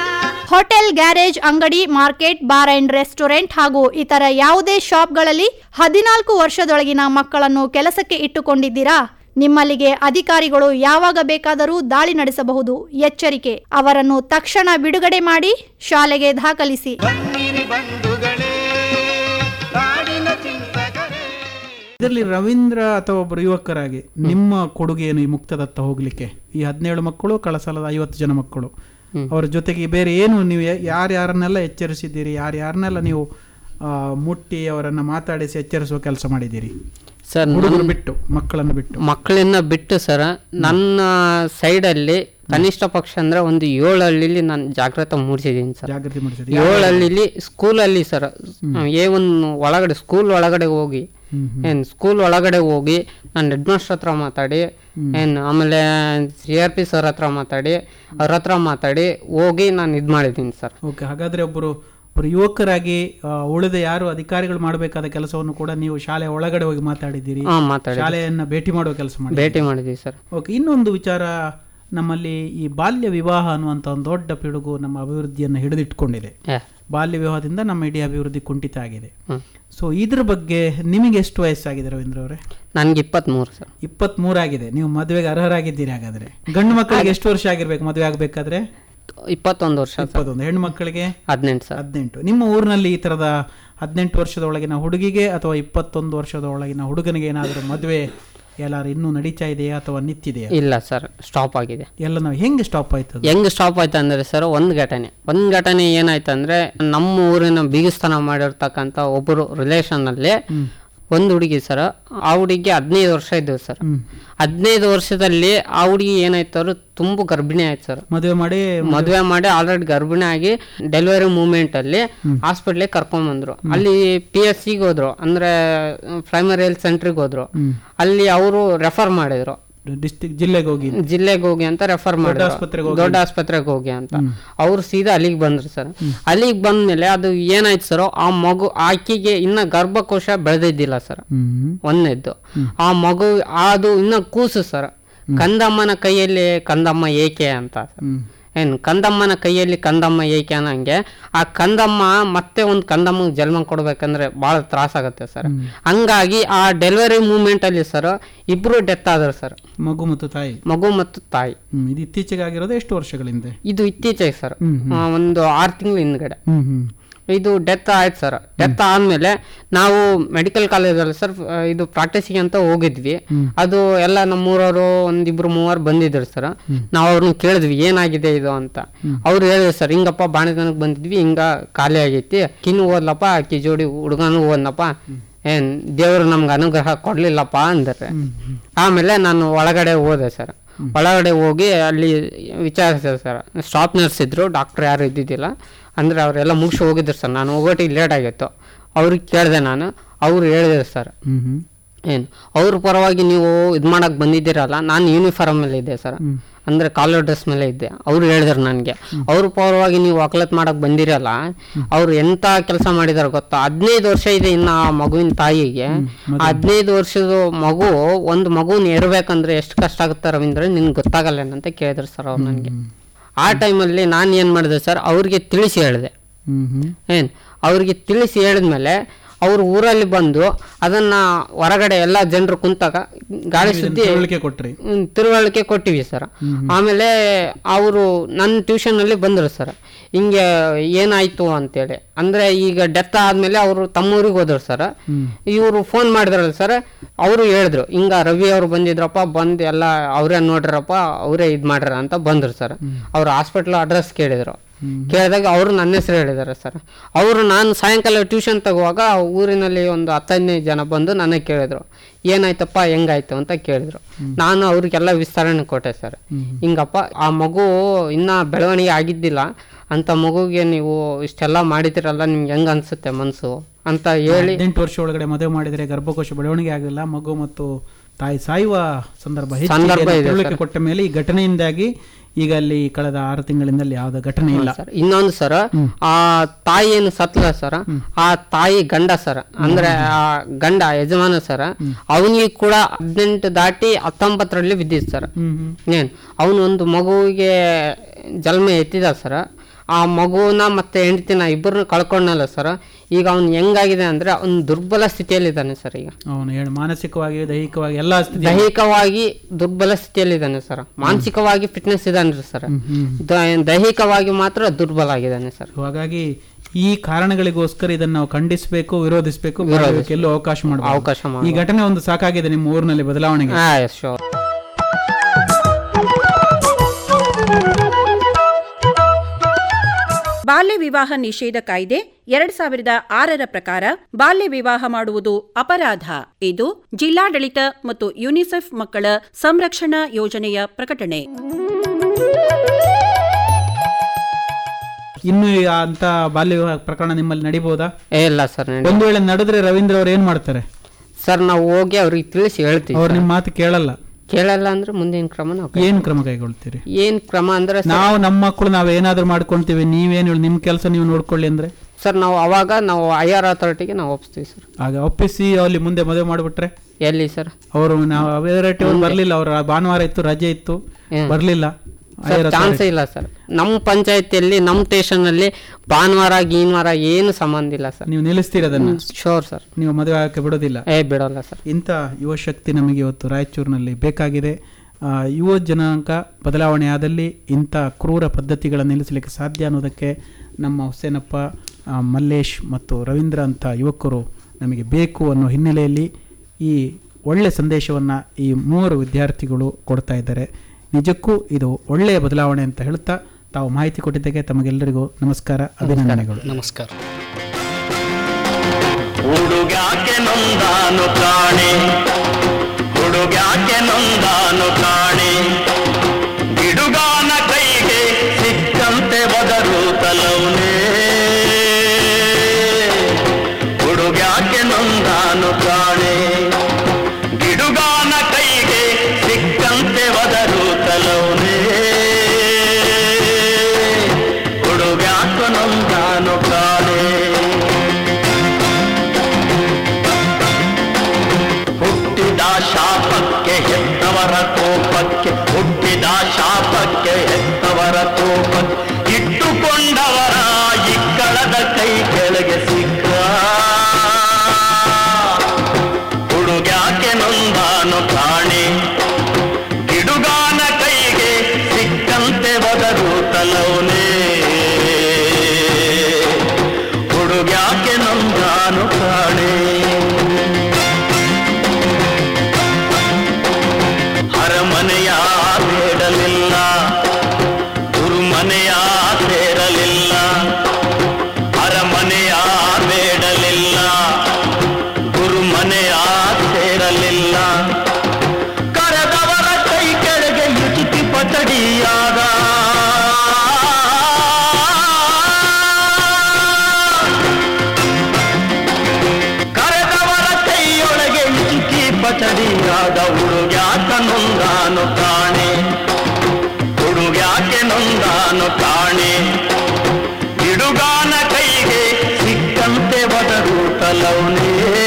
Speaker 8: ಹೋಟೆಲ್ ಗ್ಯಾರೇಜ್ ಅಂಗಡಿ ಮಾರ್ಕೆಟ್ ಬಾರ್ ಅಂಡ್ ರೆಸ್ಟೋರೆಂಟ್ ಹಾಗೂ ಇತರ ಯಾವುದೇ ಶಾಪ್ಗಳಲ್ಲಿ ಹದಿನಾಲ್ಕು ವರ್ಷದೊಳಗಿನ ಮಕ್ಕಳನ್ನು ಕೆಲಸಕ್ಕೆ ಇಟ್ಟುಕೊಂಡಿದ್ದೀರಾ ನಿಮ್ಮಲ್ಲಿಗೆ ಅಧಿಕಾರಿಗಳು ಯಾವಾಗ ಬೇಕಾದರೂ ದಾಳಿ ನಡೆಸಬಹುದು ಎಚ್ಚರಿಕೆ ಅವರನ್ನು ತಕ್ಷಣ ಬಿಡುಗಡೆ ಮಾಡಿ ಶಾಲೆಗೆ ದಾಖಲಿಸಿ
Speaker 4: ಇದರಲ್ಲಿ ರವೀಂದ್ರ ಅಥವಾ ಒಬ್ಬರು ಯುವಕರಾಗಿ ನಿಮ್ಮ ಕೊಡುಗೆ ಏನು ಈ ಮುಕ್ತದತ್ತ ಹೋಗ್ಲಿಕ್ಕೆ ಈ ಹದಿನೇಳು ಮಕ್ಕಳು ಕಳಸಲದ ಐವತ್ತು ಜನ ಮಕ್ಕಳು ಅವರ ಜೊತೆಗೆ ಬೇರೆ ಏನು ನೀವು ಯಾರ್ಯಾರನ್ನೆಲ್ಲ ಎಚ್ಚರಿಸಿದ್ದೀರಿ ಯಾರ್ಯಾರನ್ನೆಲ್ಲ ನೀವು ಆ, ಮುಟ್ಟಿ ಅವರನ್ನ ಮಾತಾಡಿಸಿ ಎಚ್ಚರಿಸುವ ಕೆಲಸ ಮಾಡಿದ್ದೀರಿ
Speaker 6: ಸರ್
Speaker 4: ಹುಡುಗರು ಬಿಟ್ಟು ಮಕ್ಕಳನ್ನು ಬಿಟ್ಟು
Speaker 6: ಮಕ್ಕಳನ್ನ ಬಿಟ್ಟು ಸರ ನನ್ನ ಸೈಡಲ್ಲಿ ಕನಿಷ್ಠ ಪಕ್ಷ ಅಂದ್ರೆ ಒಂದು ಏಳು ಹಳ್ಳಿಲಿ ನಾನು ಜಾಗೃತ ಮೂಡಿಸಿದ್ದೀನಿ ಸರ್
Speaker 4: ಜಾಗೃತಿ ಮಾಡಿಸಿದ್ರಿ
Speaker 6: ಏಳು ಹಳ್ಳಿಲಿ ಸ್ಕೂಲಲ್ಲಿ ಸರ್ ಏ ಒಂದು ಒಳಗಡೆ ಸ್ಕೂಲ್ ಒಳಗಡೆ ಹೋಗಿ ಏನ್ ಸ್ಕೂಲ್ ಒಳಗಡೆ ಹೋಗಿ ನಾನು ಹೆಡ್ ಮಾಸ್ಟರ್ ಹತ್ರ ಮಾತಾಡಿ ಏನ್ ಆಮೇಲೆ ಸಿ ಆರ್ ಪಿ ಸರ್ ಹತ್ರ ಮಾತಾಡಿ ಅವ್ರ ಹತ್ರ ಮಾತಾಡಿ ಹೋಗಿ ನಾನು ಇದು ಮಾಡಿದ್ದೀನಿ ಸರ್
Speaker 4: ಓಕೆ ಹಾಗಾದ್ರೆ ಒಬ್ಬರು ಒಬ್ಬರು ಯುವಕರಾಗಿ ಆ, ಉಳಿದ ಯಾರು ಅಧಿಕಾರಿಗಳು ಮಾಡಬೇಕಾದ ಕೆಲಸವನ್ನು ಕೂಡ ನೀವು ಶಾಲೆ ಒಳಗಡೆ ಹೋಗಿ ಮಾತಾಡಿದ್ದೀರಿ
Speaker 6: ಹಾ ಮಾತಾಡಿ
Speaker 4: ಶಾಲೆಯನ್ನ ಭೇಟಿ ಮಾಡುವ ಕೆಲಸ ಮಾಡಿ
Speaker 6: ಭೇಟಿ ಮಾಡಿದ್ದೀವಿ ಸರ್
Speaker 4: ಓಕೆ ಇನ್ನೊಂದು ವಿಚಾರ ನಮ್ಮಲ್ಲಿ ಈ ಬಾಲ್ಯ ವಿವಾಹ ಅನ್ನುವಂಥ ಒಂದು ದೊಡ್ಡ ಪಿಡುಗು ನಮ್ಮ ಅಭಿವೃದ್ಧಿಯನ್ನು ಹಿಡಿದಿಟ್ಕೊಂಡಿದೆ
Speaker 6: ಏ
Speaker 4: ಬಾಲ್ಯ ವಿವಾಹದಿಂದ ನಮ್ಮ ಇಡೀ ಅಭಿವೃದ್ಧಿ ಕುಂಠಿತ ಆಗಿದೆ
Speaker 6: ಹ್ಮ್
Speaker 4: ಸೊ ಇದ್ರ ಬಗ್ಗೆ ನಿಮಗೆ ಎಷ್ಟು ವಯಸ್ಸಾಗಿದೆ ರವೀಂದ್ರ ಅವರೇ
Speaker 6: ನನಗೆ ಇಪ್ಪತ್ತ್ಮೂರು ಸರ್
Speaker 4: ಇಪ್ಪತ್ಮೂರಾಗಿದೆ ನೀವು ಮದುವೆಗೆ ಅರ್ಹರಾಗಿದ್ದೀರಿ ಹಾಗಾದ್ರೆ ಗಂಡು ಮಕ್ಕಳಿಗೆ ಎಷ್ಟು ವರ್ಷ ಆಗಿರ್ಬೇಕು ಮದುವೆ ಆಗಬೇಕಾದ್ರೆ
Speaker 6: ಇಪ್ಪತ್ತೊಂದು ವರ್ಷ ಸರ್
Speaker 4: ಇಪ್ಪತ್ತೊಂದು ಹೆಣ್ಣು ಮಕ್ಕಳಿಗೆ
Speaker 6: ಹದಿನೆಂಟು ಸರ್
Speaker 4: ಹದಿನೆಂಟು ನಿಮ್ಮ ಊರಿನಲ್ಲಿ ಈ ಥರದ ಹದಿನೆಂಟು ವರ್ಷದ ಒಳಗಿನ ಹುಡುಗಿಗೆ ಅಥವಾ ಇಪ್ಪತ್ತೊಂದು ವರ್ಷದ ಒಳಗಿನ ಹುಡುಗನಿಗೆ ಏನಾದರೂ ಮದುವೆ ಎಲ್ಲಾರು ಇನ್ನೂ ನಡೀತಾ ಇದೆಯಾ ಅಥವಾ ನಿಂತಿದೆಯಾ
Speaker 6: ಇಲ್ಲ ಸರ್ ಸ್ಟಾಪ್ ಆಗಿದೆ
Speaker 4: ಎಲ್ಲ ನಾವು ಹೆಂಗೆ ಸ್ಟಾಪ್ ಆಯ್ತದ
Speaker 6: ಹೆಂಗ್ ಸ್ಟಾಪ್ ಆಯ್ತು ಅಂದ್ರೆ ಸರ್ ಒಂದು ಘಟನೆ ಒಂದು ಘಟನೆ ಏನಾಯ್ತು ಅಂದ್ರೆ ನಮ್ಮ ಊರಿನ ಬೀಗಸ್ಥಾನ ಮಾಡಿರ್ತಕ್ಕಂಥ ಒಬ್ಬರು ರಿಲೇಷನ್ ಅಲ್ಲಿ ಒಂದು ಹುಡುಗಿ ಸರ್ ಆ ಹುಡುಗಿಗೆ ಹದಿನೈದು ವರ್ಷ ಇದ್ದವು ಸರ್ ಹದಿನೈದು ವರ್ಷದಲ್ಲಿ ಆ ಹುಡುಗಿ ಏನಾಯ್ತು ಅವ್ರು ತುಂಬ ಗರ್ಭಿಣಿ ಆಯ್ತು ಸರ್
Speaker 4: ಮದುವೆ ಮಾಡಿ
Speaker 6: ಮದುವೆ ಮಾಡಿ ಆಲ್ರೆಡಿ ಗರ್ಭಿಣಿ ಆಗಿ ಡೆಲಿವರಿ ಮೂಮೆಂಟ್ ಅಲ್ಲಿ ಹಾಸ್ಪಿಟ್ಲಿಗೆ ಕರ್ಕೊಂಡ್ ಬಂದ್ರು ಅಲ್ಲಿ ಪಿ ಎಸ್ ಸಿಗೆ ಹೋದ್ರು ಅಂದ್ರೆ ಪ್ರೈಮರಿ ಹೆಲ್ತ್ ಸೆಂಟ್ರಿಗೆ ಹೋದ್ರು ಅಲ್ಲಿ ಅವರು ರೆಫರ್ ಮಾಡಿದ್ರು
Speaker 4: ಡಿಸ್ಟಿಕ್ ಜಿಲ್ಲೆಗೆ ಹೋಗಿ
Speaker 6: ಜಿಲ್ಲೆಗೆ ಹೋಗಿ ಅಂತ ರೆಫರ್ ಮಾಡಿದ್ರು
Speaker 4: ಆಸ್ಪತ್ರೆಗೆ
Speaker 6: ದೊಡ್ಡ ಆಸ್ಪತ್ರೆಗೆ ಹೋಗಿ ಅಂತ ಅವ್ರು ಸೀದಾ ಅಲ್ಲಿಗೆ ಬಂದ್ರು ಸರ್ ಅಲ್ಲಿಗೆ ಬಂದ್ಮೇಲೆ ಅದು ಏನಾಯ್ತು ಸರ್ ಆ ಮಗು ಆಕಿಗೆ ಇನ್ನ ಗರ್ಭಕೋಶ ಬೆಳೆದಿದ್ದಿಲ್ಲ ಸರ್
Speaker 4: ಹ್ಮ್
Speaker 6: ಒಂದನೇದ್ದು ಆ ಮಗು ಅದು ಇನ್ನ ಕೂಸು ಸರ್ ಕಂದಮ್ಮನ ಕೈಯಲ್ಲಿ ಕಂದಮ್ಮ ಏಕೆ ಅಂತ
Speaker 4: ಹ್ಮ್
Speaker 6: ಏನು ಕಂದಮ್ಮನ ಕೈಯಲ್ಲಿ ಕಂದಮ್ಮ ಏಕೆ ಅನ್ನಂಗೆ ಆ ಕಂದಮ್ಮ ಮತ್ತೆ ಒಂದು ಕಂದಮ್ಮಗೆ ಜನ್ಮ ಕೊಡ್ಬೇಕಂದ್ರೆ ಭಾಳ ತ್ರಾಸಾಗತ್ತೆ ಸರ್ ಹಂಗಾಗಿ ಆ ಡೆಲಿವರಿ ಮೂಮೆಂಟಲ್ಲಿ ಸರ್ ಇಬ್ಬರು ಡೆತ್ ಆದರು ಸರ್
Speaker 4: ಮಗು ಮತ್ತು ತಾಯಿ
Speaker 6: ಮಗು ಮತ್ತು ತಾಯಿ
Speaker 4: ಹ್ಮ್ ಇದು ಇತ್ತೀಚೆಗೆ ಆಗಿರೋದು ಎಷ್ಟು ವರ್ಷಗಳ ಹಿಂದೆ
Speaker 6: ಇದು ಇತ್ತೀಚೆಗೆ ಸರ್
Speaker 4: ಹ್ಮ್, ಹ್ಮ್.
Speaker 6: ಆ, ಒಂದು ಆರು ತಿಂಗಳ ಹಿಂದ್ಗಡೆ
Speaker 4: ಹ್ಮ್ ಹ್ಮ್
Speaker 6: ಇದು ಡೆತ್ ಆಯ್ತು ಸರ್ ಡೆತ್ ಆದ್ಮೇಲೆ ನಾವು ಮೆಡಿಕಲ್ ಕಾಲೇಜಲ್ಲಿ ಸರ್ ಇದು ಪ್ರಾಕ್ಟೀಸಿಗೆ ಅಂತ ಹೋಗಿದ್ವಿ ಅದು ಎಲ್ಲ ನಮ್ಮೂರವರು ಒಂದಿಬ್ರು ಮೂವರು ಬಂದಿದ್ರು ಸರ್ ನಾವು ಅವ್ರನ್ನ ಕೇಳಿದ್ವಿ ಏನಾಗಿದೆ ಇದು ಅಂತ ಅವ್ರು ಹೇಳಿದ್ರು ಸರ್ ಹಿಂಗಪ್ಪ ಬಾಣತನಕ್ಕೆ ಬಂದಿದ್ವಿ ಹಿಂಗ ಖಾಲಿ ಆಗೈತಿ ಕಿನ್ನು ಓದ್ಲಪ್ಪ ಆಕಿ ಜೋಡಿ ಹುಡುಗನು ಓದ್ನಪ್ಪ ಏನ್ ದೇವ್ರು ನಮ್ಗೆ ಅನುಗ್ರಹ ಕೊಡ್ಲಿಲ್ಲಪ್ಪ ಅಂದ್ರೆ ಆಮೇಲೆ ನಾನು ಒಳಗಡೆ ಹೋದೆ ಸರ್ ಒಳಗಡೆ ಹೋಗಿ ಅಲ್ಲಿ ವಿಚಾರಿಸಿದೆ ಸರ್ ಸ್ಟಾಪ್ ನರ್ಸ್ ಇದ್ರು ಡಾಕ್ಟರ್ ಯಾರು ಇದ್ದಿದ್ದಿಲ್ಲ ಅಂದ್ರೆ ಅವರೆಲ್ಲ ಮುಗಿಸಿ ಹೋಗಿದ್ರು ಸರ್ ನಾನು ಹೋಗೋಟಿಗೆ ಲೇಟ್ ಆಗಿತ್ತು ಅವ್ರಿಗೆ ಕೇಳಿದೆ ನಾನು ಅವ್ರು ಹೇಳಿದ್ರು ಸರ್
Speaker 4: ಹ್ಮ್ ಹ್ಮ್
Speaker 6: ಏನು ಅವ್ರ ಪರವಾಗಿ ನೀವು ಇದು ಮಾಡಕ್ ಬಂದಿದ್ದೀರಲ್ಲ ನಾನು ಯೂನಿಫಾರ್ಮ್ ಮೇಲೆ ಇದ್ದೆ ಸರ್ ಅಂದ್ರೆ ಕಾಲರ್ ಡ್ರೆಸ್ ಮೇಲೆ ಇದ್ದೆ ಅವ್ರು ಹೇಳಿದ್ರು ನನಗೆ ಅವ್ರ ಪರವಾಗಿ ನೀವು ವಕಲತ್ ಮಾಡಕ್ ಬಂದಿರಲ್ಲ ಅವ್ರು ಎಂತ ಕೆಲಸ ಮಾಡಿದಾರೆ ಗೊತ್ತಾ ಹದಿನೈದು ವರ್ಷ ಇದೆ ಇನ್ನು ಆ ಮಗುವಿನ ತಾಯಿಗೆ ಹದಿನೈದು ವರ್ಷದ ಮಗು ಒಂದು ಮಗುನ ಇರ್ಬೇಕಂದ್ರೆ ಎಷ್ಟು ಕಷ್ಟ ಆಗುತ್ತೆ ರವೀಂದ್ರ ನಿನ್ಗೆ ಗೊತ್ತಾಗಲ್ಲ ಅಂತ ಕೇಳಿದ್ರು ಸರ್ ಅವ್ರು ನನಗೆ ಆ ಟೈಮಲ್ಲಿ ನಾನು ಏನು ಮಾಡಿದೆ ಸರ್ ಅವ್ರಿಗೆ ತಿಳಿಸಿ ಹೇಳಿದೆ
Speaker 4: ಹ್ಮ್ ಹ್ಮ್
Speaker 6: ಏನು ಅವ್ರಿಗೆ ತಿಳಿಸಿ ಹೇಳಿದ್ಮೇಲೆ ಅವ್ರು ಊರಲ್ಲಿ ಬಂದು ಅದನ್ನ ಹೊರಗಡೆ ಎಲ್ಲ ಜನರು ಕುಂತಾಗ ಗಾಳಿ ಸುದ್ದಿ
Speaker 4: ತಿಳುವಳಿಕೆ ಕೊಟ್ರಿ
Speaker 6: ಹ್ಮ್, ತಿಳುವಳಿಕೆ ಕೊಟ್ಟಿವಿ ಸರ್ ಆಮೇಲೆ ಅವರು ನನ್ನ ಟ್ಯೂಷನಲ್ಲಿ ಬಂದರು ಸರ್ ಹಿಂಗೆ ಏನಾಯ್ತು ಅಂತೇಳಿ ಅಂದ್ರೆ ಈಗ ಡೆತ್ ಆದ್ಮೇಲೆ ಅವರು ತಮ್ಮೂರಿಗೆ ಹೋದ್ರು ಸರ್ ಇವರು ಫೋನ್ ಮಾಡಿದ್ರಲ್ಲ ಸರ್ ಅವರು ಹೇಳಿದ್ರು ಹಿಂಗ ರವಿ ಅವರು ಬಂದಿದ್ರಪ್ಪ ಬಂದು ಎಲ್ಲ ಅವರೇ ನೋಡ್ರಪ್ಪ ಅವರೇ ಇದು ಮಾಡ್ರ ಅಂತ ಬಂದ್ರು ಸರ್ ಅವ್ರು ಹಾಸ್ಪಿಟ್ಲ್ ಅಡ್ರೆಸ್ ಕೇಳಿದ್ರು ಕೇಳಿದಾಗ ಅವರು ನನ್ನ ಹೆಸರು ಹೇಳಿದ್ದಾರೆ ಸರ್ ಅವರು ನಾನು ಸಾಯಂಕಾಲ ಟ್ಯೂಷನ್ ತಗುವಾಗ ಊರಿನಲ್ಲಿ ಒಂದು ಹತ್ತೈದೈದು ಜನ ಬಂದು ನನಗೆ ಕೇಳಿದ್ರು ಏನಾಯ್ತಪ್ಪ ಹೆಂಗಾಯ್ತು ಅಂತ ಕೇಳಿದ್ರು ನಾನು ಅವ್ರಿಗೆಲ್ಲ ವಿಸ್ತರಣೆ ಕೊಟ್ಟೆ ಸರ್ ಹಿಂಗಪ್ಪ ಆ ಮಗು ಇನ್ನ ಬೆಳವಣಿಗೆ ಆಗಿದ್ದಿಲ್ಲ ಅಂತ ಮಗುಗೆ ನೀವು ಇಷ್ಟೆಲ್ಲ ಮಾಡಿದಿರಲ್ಲ ನಿಮ್ಗೆ ಹೆಂಗ್ ಅನ್ಸುತ್ತೆ ಮನ್ಸು ಅಂತ ಹೇಳಿ
Speaker 4: ಹದಿನೆಂಟು ವರ್ಷ ಒಳಗಡೆ ಮದುವೆ ಮಾಡಿದರೆ ಗರ್ಭಕೋಶ ಬೆಳವಣಿಗೆ ಆಗಿಲ್ಲ ಮಗು ಮತ್ತು ತಾಯಿ ಸಾಯುವ ಸಂದರ್ಭ ಹೆಚ್ಚಿದೆ
Speaker 6: ಸಂದರ್ಭ
Speaker 4: ಅಂತ
Speaker 6: ಇದೆ
Speaker 4: ತಿಳುವಳಿಕೆ ಕೊಟ್ಟ ಮೇಲೆ ಈ ಘಟನೆಯಿಂದಾಗಿ ಈಗ ಅಲ್ಲಿ ಕಳೆದ ಆರು ತಿಂಗಳಿಂದಲ್ಲಿ ಯಾವುದೇ ಘಟನೆ ಇಲ್ಲ
Speaker 6: ಸರ್ ಇನ್ನೊಂದು ಸರ್ ಆ ತಾಯಿ ಏನು ಸತ್ಲ ಸರ್ ಆ ತಾಯಿ ಗಂಡ ಸರ್ ಅಂದ್ರೆ ಆ ಗಂಡ ಯಜಮಾನ ಸರ್ ಅವನಿಗೆ ಕೂಡ ಹದಿನೆಂಟು ದಾಟಿ ಹತ್ತೊಂಬತ್ತರಲ್ಲಿ ಬಿದ್ದಿದ್ದು ಸರ್ ಏನ್ ಅವನು ಒಂದು ಮಗುವಿಗೆ ಜನ್ಮ ಎತ್ತಿದ ಸರ್ ಆ ಮಗುನ ಮತ್ತೆ ಹೆಂಡತಿನ ಇಬ್ಬರನ್ನ ಕಳ್ಕೊಂಡಲ್ಲ ಸರ್ ಈಗ ಅವ್ನು ಹೆಂಗಾಗಿದೆ ಅಂದ್ರೆ ಅವ್ನು ದುರ್ಬಲ ಸ್ಥಿತಿಯಲ್ಲಿದ್ದಾನೆ ಸರ್ ಈಗ
Speaker 4: ಅವನು ಹೇಳಿ ಮಾನಸಿಕವಾಗಿ ದೈಹಿಕವಾಗಿ ಎಲ್ಲ ಸ್ಥಿತಿ
Speaker 6: ದೈಹಿಕವಾಗಿ ದುರ್ಬಲ ಸ್ಥಿತಿಯಲ್ಲಿದ್ದಾನೆ ಸರ್ ಮಾನಸಿಕವಾಗಿ ಫಿಟ್ನೆಸ್ ಇದ್ದಾನೆ ಸರ್ ದ- ದೈಹಿಕವಾಗಿ ಮಾತ್ರ ದುರ್ಬಲ ಆಗಿದ್ದಾನೆ ಸರ್
Speaker 4: ಹಾಗಾಗಿ ಈ ಕಾರಣಗಳಿಗೋಸ್ಕರ ಇದನ್ನ ನಾವು ಖಂಡಿಸಬೇಕು ವಿರೋಧಿಸಬೇಕು ಎಲ್ಲೂ ಅವಕಾಶ ಮಾಡಬೇಕು
Speaker 6: ಅವಕಾಶ ಮಾಡ
Speaker 4: ಈ ಘಟನೆ ಒಂದು ಸಾಕಾಗಿದೆ ನಿಮ್ಮ ಊರಿನಲ್ಲಿ ಬದಲಾವಣೆಗೆ
Speaker 6: ಹಾ ಶೋರ್
Speaker 9: ಬಾಲ್ಯ ವಿವಾಹ ನಿಷೇಧ ಕಾಯ್ದೆ ಎರಡ್ ಸಾವಿರದ ಆರರ ಪ್ರಕಾರ ಬಾಲ್ಯ ವಿವಾಹ ಮಾಡುವುದು ಅಪರಾಧ ಇದು ಜಿಲ್ಲಾಡಳಿತ ಮತ್ತು ಯುನಿಸೆಫ್ ಮಕ್ಕಳ ಸಂರಕ್ಷಣಾ ಯೋಜನೆಯ ಪ್ರಕಟಣೆ
Speaker 4: ಇನ್ನು ಈ ಅಂತ ಬಾಲ್ಯ ವಿವಾಹ ಪ್ರಕರಣ ನಿಮ್ಮಲ್ಲಿ ನಡಿಬಹುದಾ
Speaker 6: ಏ ಇಲ್ಲ ಸರ್ ನಡಿ-
Speaker 4: ಒಂದು ವೇಳೆ ನಡೆದ್ರೆ ರವೀಂದ್ರ ಅವ್ರು ಏನ್ ಮಾಡ್ತಾರೆ
Speaker 6: ಸರ್ ನಾವು ಹೋಗಿ ಅವ್ರಿಗೆ ತಿಳಿಸಿ ಹೇಳ್ತೀವಿ
Speaker 4: ಅವ್ರು ನಿಮ್ಮ ಮಾತು ಕೇಳಲ್ಲ
Speaker 6: ಕೇಳಲ್ಲ ಅಂದ್ರೆ ಮುಂದಿನ ಕ್ರಮ ನಾವು ಕೈ-
Speaker 4: ಏನ್ ಕ್ರಮ ಕೈಗೊಳ್ತೀರಿ
Speaker 6: ಏನ್ ಕ್ರಮ ಅಂದ್ರೆ ಸರ್-
Speaker 4: ನಾವು ನಮ್ಮ ಮಕ್ಕಳು ನಾವ್ ಏನಾದ್ರೂ ಮಾಡ್ಕೊಂತೀವಿ ನೀವೇನು ಹೇಳಿ ನಿಮ್ ಕೆಲಸ ನೀವು ನೋಡ್ಕೊಳ್ಳಿ ಅಂದ್ರೆ
Speaker 6: ಸರ್ ನಾವು ಅವಾಗ ನಾವು ಐ ಆರ್ ಅಥಾರಿಟಿಗೆ ನಾವು ಒಪ್ಪಿಸ್ತೀವಿ ಸರ್
Speaker 4: ಆಗ ಒಪ್ಪಿಸಿ ಅಲ್ಲಿ ಮುಂದೆ ಮದುವೆ ಮಾಡ್ಬಿಟ್ರೆ
Speaker 6: ಎಲ್ಲಿ ಸರ್
Speaker 4: ಅವರು ನಾವು ಅವೇರಟಿ ಬರ್ಲಿಲ್ಲ ಅವ್ರ ಭಾನುವಾರ ಇತ್ತು ರಜೆ ಇತ್ತು ಬರ್ಲಿಲ್ಲ
Speaker 6: ಸರ್ ಚಾನ್ಸೇ ಇಲ್ಲ ಸರ್ ನಮ್ಮ ಪಂಚಾಯತಿಯಲ್ಲಿ ನಮ್ಮ ಸ್ಟೇಷನ್ನಲ್ಲಿ ಭಾನುವಾರ ಗೀನ್ವಾರ ಏನು ಸಂಬಂಧ ಇಲ್ಲ ಸರ್
Speaker 4: ನೀವು ನಿಲ್ಲಿಸ್ತೀರ ಅದನ್ನ
Speaker 6: ಶೋರ್ ಸರ್
Speaker 4: ನೀವು ಮದುವೆ ಆಗಕ್ಕೆ ಬಿಡೋದಿಲ್ಲ
Speaker 6: ಏ ಬಿಡೋಲ್ಲ ಸರ್
Speaker 4: ಇಂಥ ಯುವ ಶಕ್ತಿ ನಮಗೆ ಇವತ್ತು ರಾಯಚೂರಿನಲ್ಲಿ ಬೇಕಾಗಿದೆ ಆ, ಯುವ ಜನಾಂಗ ಬದಲಾವಣೆ ಆದಲ್ಲಿ ಇಂಥ ಕ್ರೂರ ಪದ್ಧತಿಗಳನ್ನು ನಿಲ್ಲಿಸಲಿಕ್ಕೆ ಸಾಧ್ಯ ಅನ್ನೋದಕ್ಕೆ ನಮ್ಮ ಹುಸೇನಪ್ಪ ಆ, ಮಲ್ಲೇಶ್ ಮತ್ತು ರವೀಂದ್ರ ಅಂತ ಯುವಕರು ನಮಗೆ ಬೇಕು ಅನ್ನೋ ಹಿನ್ನೆಲೆಯಲ್ಲಿ ಈ ಒಳ್ಳೆ ಸಂದೇಶವನ್ನು ಈ ಮೂವರು ವಿದ್ಯಾರ್ಥಿಗಳು ಕೊಡ್ತಾ ಇದ್ದಾರೆ ನಿಜಕ್ಕೂ ಇದು ಒಳ್ಳೆಯ ಬದಲಾವಣೆ ಅಂತ ಹೇಳ್ತಾ ತಾವು ಮಾಹಿತಿ ಕೊಟ್ಟಿದ್ದಕ್ಕೆ ತಮಗೆಲ್ಲರಿಗೂ ನಮಸ್ಕಾರ ಅಭಿನಂದನೆಗಳು
Speaker 5: ನಮಸ್ಕಾರ
Speaker 10: ಹುಡುಗ್ಯಾಕೆ ನೊಂದಾನು ಕಾಣೆ ಹುಡುಗ್ಯಾಕೆ ನೊಂದಾನು ಕಾಣೆ ಗಿಡುಗಾನ ಕೈಗೆ ಸಿಕ್ಕಂತೆ ಬದರು ತಲೌನೆ ಹುಡುಗ್ಯಾಕೆ ನೊಂದಾನು ಕಾಣೆ ಗಿಡುಗಾನ ಕೈಗೆ ಸಿಕ್ಕಂತೆ ಬದರು ತಲೌನೆ ಹುಡುಗ್ಯಾಕ ನೊಂದಾನು ಕಾಣೆ ಹುಟ್ಟಿದ ಶಾಪಕ್ಕೆ ಹೆತ್ತವರ ಕೋಪಕ್ಕೆ ಹುಟ್ಟಿದ ಶಾಪಕ್ಕೆ ಹೆತ್ತವರ ಕೋಪ ಇಟ್ಟುಕೊಂಡವರ ಇಕ್ಕಳದ ಕೈ ಕೆಳಗೆ ಸಿಕ್ಕ ಹುಡುಗ್ಯಾಕೆ ನೊಂದಾನು ಕಾಣೆ ಗಿಡುಗಾನ ಕೈಗೆ ಸಿಕ್ಕಂತೆ ಬದರು ತಲವನೇ ಹುಡುಗ್ಯಾಕೆ ನೊಂದಾನು ಕಾಣೆ ಅರಮನೆಯ ಬೇಡಲಿಲ್ಲ ಗುರುಮನೆಯ ಸೇರಲಿಲ್ಲ ಅರಮನೆಯ ಬೇಡಲಿಲ್ಲ ಗುರುಮನೆಯ ಸೇರಲಿಲ್ಲ ಕರೆದವರ ಕೈ ಕೆಳಗೆ ಯುಚುತಿ ಪಚಡಿಯಾದ ಕರೆದವರ ಕೈಯೊಳಗೆ ಇಚುಕಿ ಪಚಡಿಯಾದ ಹುಡುಗ್ಯಾಕ ನೊಂದಾನು ಕಾಣೆ ಹುಡುಗ್ಯಾಕೆ ನೊಂದಾನು ಕಾಣೆ ಹಿಡುಗಾನ ಕೈಗೆ ಸಿಕ್ಕಂತೆ ಬದರು ತಲವನೇ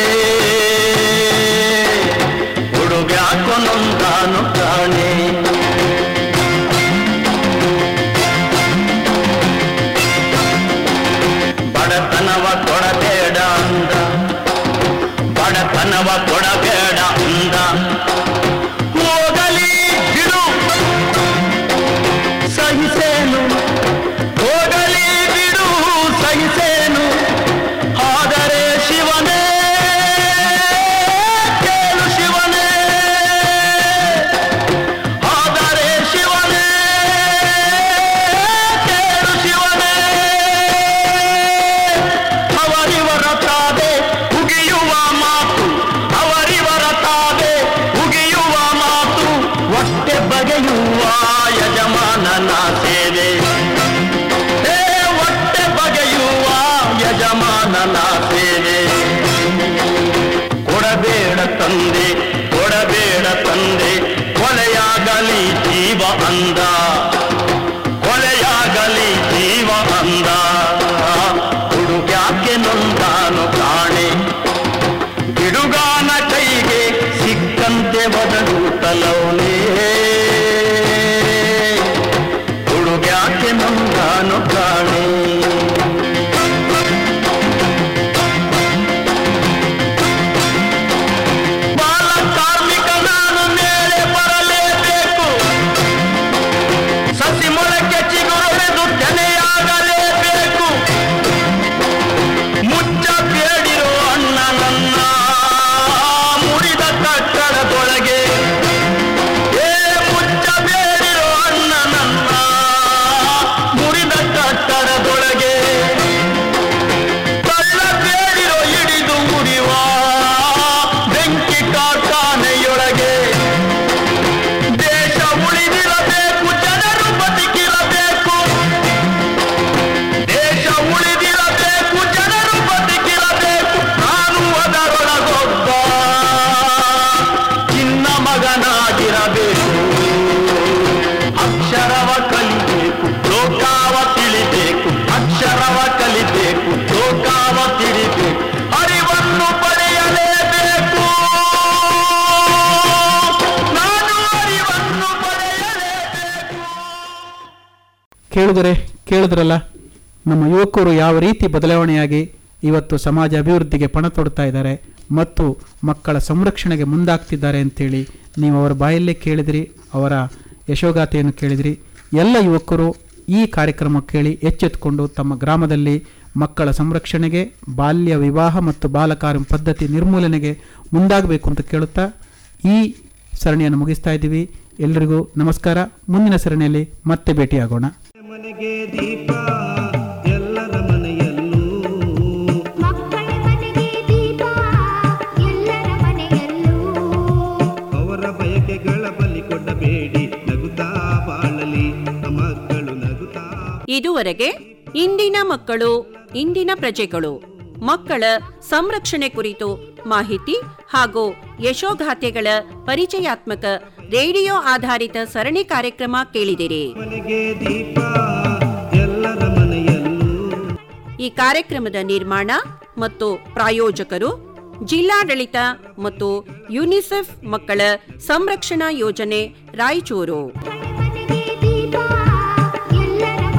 Speaker 10: ಹುಡುಗ್ಯಾಕೊ ನೊಂದಾನು ಕಾಣೆ ಬಡತನವ ಕೊಡಬೇಡ ಅಂದ ಬಡತನವ ಕೊಡಬೇಡ ಅಂದ ಹೋಗಲಿ ಬಿಡು ಸಹಿಸೇನು ಹೋಗಲಿ ಬಿಡು ಸಹಿಸೇನು ಆದರೆ ಶಿವನೇ ಕೇಳು ಶಿವನೇ ಆದರೆ ಶಿವನೇ ಕೇಳು ಶಿವನೇ ಅವರಿವರ ತಾದೆ ಉಗಿಯುವ ಮಾತು ಅವರಿವರ ತಾದೆ ಉಗಿಯುವ ಮಾತು ಹೊಟ್ಟೆ ಬಗೆಯುವ ಯಜಮಾನನ ಸೇವೆ ಹೇ ಹೊಟ್ಟೆ ಬಗೆಯುವ ಯಜಮಾನನ ಸೇವೆ ಕೊಡಬೇಡ ತಂದೆ ಕೊಡಬೇಡ ತಂದೆ ಕೊಲೆಯಾಗಲಿ ಜೀವ ಅಂದ ಕೊಲೆಯಾಗಲಿ ಜೀವ ಅಂದ ಹುಡುಗ್ಯಾಕೆ ನೊಂದಾನು ಕಾಣೆ ಗಿಡುಗಾನ ಕೈಗೆ ಸಿಕ್ಕಂತೆ ಬದಲು ತಲವನೇ ಹುಡುಗ್ಯಾಕೆ ನೊಂದಾನು ಕಾಣೆ ಬಾಲ ಕಾರ್ಮಿಕ ನಾನು ಮೇಲೆ ಬರಲೇಬೇಕು ಸಸಿ ಮೊಳಕೆ ಚಿಗುರೊಡೆದು ತೆನೆಯಾಗಲೇಬೇಕು ಮುಚ್ಚ ಬೇಡಿರೋ ಅಣ್ಣ ನನ್ನ ಮುರಿದ ಕಟ್ಟಡದೊಳಗೆ ಏ ಮುಚ್ಚ ಬೇಡಿರೋ ಅಣ್ಣ ನನ್ನ ಮುರಿದ ಕಟ್ಟಡದೊಳಗೆ ಕಳ್ಳ ಬೇಡಿರೋ ಹಿಡಿದು ಮುರಿವ ಬೆಂಕಿ ಕಾರ್ಖಾನೆಯೊಳಗೆ ದೇಶ ಉಳಿದಿರಬೇಕು ಜನರು ಬದುಕಿರಬೇಕು ದೇಶ ಉಳಿದಿರಬೇಕು ಜನರು ಬದುಕಿರಬೇಕು ನಾನು ಅದರೊಳಗೊಬ್ಬ ಚಿನ್ನ ಮಗನಾಗಿರಬೇಕು ಅಕ್ಷರವ ಕಲಿಬೇಕು ಲೋಕಾವ ತಿಳಿಬೇಕು ಅಕ್ಷರವ ಕಲಿಬೇಕು ಲೋಕಾವ ತಿಳಿಬೇಕು ಅರಿವನ್ನು ಪಡೆಯಲೇಬೇಕು ನಾನು ಅರಿವನ್ನು ಪಡೆಯಲೇಬೇಕು
Speaker 4: ಕೇಳಿದರೆ ಕೇಳಿದ್ರಲ್ಲ ನಮ್ಮ ಯುವಕರು ಯಾವ ರೀತಿ ಬದಲಾವಣೆಯಾಗಿ ಇವತ್ತು ಸಮಾಜ ಅಭಿವೃದ್ಧಿಗೆ ಪಣ ತೊಡ್ತಾ ಇದ್ದಾರೆ ಮತ್ತು ಮಕ್ಕಳ ಸಂರಕ್ಷಣೆಗೆ ಮುಂದಾಗ್ತಿದ್ದಾರೆ ಅಂತೇಳಿ ನೀವು ಅವರ ಬಾಯಲ್ಲೇ ಕೇಳಿದಿರಿ ಅವರ ಯಶೋಗಾಥೆಯನ್ನು ಕೇಳಿದಿರಿ ಎಲ್ಲ ಯುವಕರು ಈ ಕಾರ್ಯಕ್ರಮ ಕೇಳಿ ಎಚ್ಚೆತ್ತುಕೊಂಡು ತಮ್ಮ ಗ್ರಾಮದಲ್ಲಿ ಮಕ್ಕಳ ಸಂರಕ್ಷಣೆಗೆ ಬಾಲ್ಯ ವಿವಾಹ ಮತ್ತು ಬಾಲಕಾರ್ಯ ಪದ್ಧತಿ ನಿರ್ಮೂಲನೆಗೆ ಮುಂದಾಗಬೇಕು ಅಂತ ಕೇಳುತ್ತಾ ಈ ಸರಣಿಯನ್ನು ಮುಗಿಸ್ತಾ ಇದ್ದೀವಿ ಎಲ್ರಿಗೂ ನಮಸ್ಕಾರ ಮುಂದಿನ ಸರಣಿಯಲ್ಲಿ ಮತ್ತೆ ಭೇಟಿಯಾಗೋಣ
Speaker 1: ಮನೆಗೆ ದೀಪ ಎಲ್ಲರ ಮನೆಯಲ್ಲೂ
Speaker 2: ಮಕ್ಕಳ ಮನೆಗೆ ದೀಪ ಎಲ್ಲರ ಮನೆಯಲ್ಲೂ
Speaker 1: ಅವರ ಬಯಕೆಗಳ ಬಲಿ ಕೊಡಬೇಡಿ ನಗುತ್ತಾ ಬಾಳಲಿ ಮಕ್ಕಳು ನಗುತ್ತಾ
Speaker 9: ಇದುವರೆಗೆ ಇಂದಿನ ಮಕ್ಕಳು ಇಂದಿನ ಪ್ರಜೆಗಳು ಮಕ್ಕಳ ಸಂರಕ್ಷಣೆ ಕುರಿತು ಮಾಹಿತಿ ಹಾಗೂ ಯಶೋಗಾಥೆಗಳ ಪರಿಚಯಾತ್ಮಕ ರೇಡಿಯೋ ಆಧಾರಿತ ಸರಣಿ ಕಾರ್ಯಕ್ರಮ ಕೇಳಿದಿರಿ
Speaker 1: ಮನೆಗೆ ದೀಪ ಎಲ್ಲರ ಮನೆಯಲ್ಲೂ
Speaker 9: ಈ ಕಾರ್ಯಕ್ರಮದ ನಿರ್ಮಾಣ ಮತ್ತು ಪ್ರಾಯೋಜಕರು ಜಿಲ್ಲಾಡಳಿತ ಮತ್ತು ಯುನಿಸೆಫ್ ಮಕ್ಕಳ ಸಂರಕ್ಷಣಾ ಯೋಜನೆ ರಾಯಚೂರು
Speaker 2: ಮನೆಗೆ ದೀಪ ಎಲ್ಲರ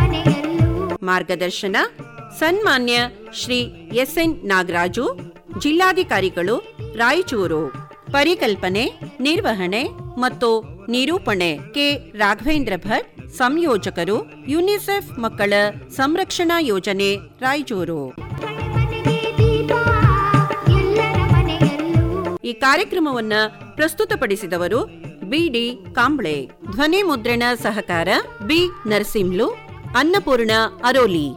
Speaker 9: ಮಾರ್ಗದರ್ಶನ ಸನ್ಮಾನ್ಯ ಶ್ರೀ ಎಸ್ ಎನ್ ನಾಗರಾಜು ಜಿಲ್ಲಾಧಿಕಾರಿಗಳು ರಾಯಚೂರು ಪರಿಕಲ್ಪನೆ ನಿರ್ವಹಣೆ ಮತ್ತು ನಿರೂಪಣೆ ಕೆ ರಾಘವೇಂದ್ರ ಭಟ್ ಸಂಯೋಜಕರು ಯುನಿಸೆಫ್ ಮಕ್ಕಳ ಸಂರಕ್ಷಣಾ ಯೋಜನೆ ರಾಯಚೂರು ಈ ಕಾರ್ಯಕ್ರಮವನ್ನ ಪ್ರಸ್ತುತಪಡಿಸಿದವರು ಬಿಡಿ ಕಾಂಬ್ಳೆ ಧ್ವನಿ ಮುದ್ರಣ ಸಹಕಾರ ಬಿ ನರಸಿಂಹ್ಲು ಅನ್ನಪೂರ್ಣ ಅರೋಲಿ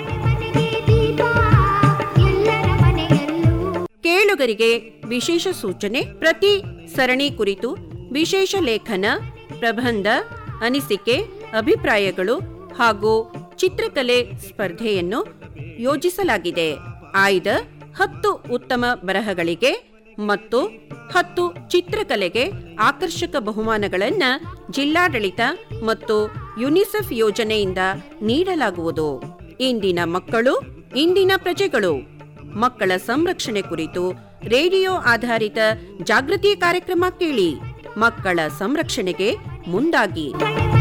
Speaker 9: ಕೇಳುಗರಿಗೆ ವಿಶೇಷ ಸೂಚನೆ ಪ್ರತಿ ಸರಣಿ ಕುರಿತು ವಿಶೇಷ ಲೇಖನ ಪ್ರಬಂಧ ಅನಿಸಿಕೆ ಅಭಿಪ್ರಾಯಗಳು ಹಾಗೂ ಚಿತ್ರಕಲೆ ಸ್ಪರ್ಧೆಯನ್ನು ಯೋಜಿಸಲಾಗಿದೆ ಆಯ್ದ ಹತ್ತು ಉತ್ತಮ ಬರಹಗಳಿಗೆ ಮತ್ತು ಹತ್ತು ಚಿತ್ರಕಲೆಗೆ ಆಕರ್ಷಕ ಬಹುಮಾನಗಳನ್ನು ಜಿಲ್ಲಾಡಳಿತ ಮತ್ತು ಯುನಿಸೆಫ್ ಯೋಜನೆಯಿಂದ ನೀಡಲಾಗುವುದು ಇಂದಿನ ಮಕ್ಕಳು ಇಂದಿನ ಪ್ರಜೆಗಳು ಮಕ್ಕಳ ಸಂರಕ್ಷಣೆ ಕುರಿತು ರೇಡಿಯೋ ಆಧಾರಿತ ಜಾಗೃತಿ ಕಾರ್ಯಕ್ರಮ ಕೇಳಿ ಮಕ್ಕಳ ಸಂರಕ್ಷಣೆಗೆ ಮುಂದಾಗಿ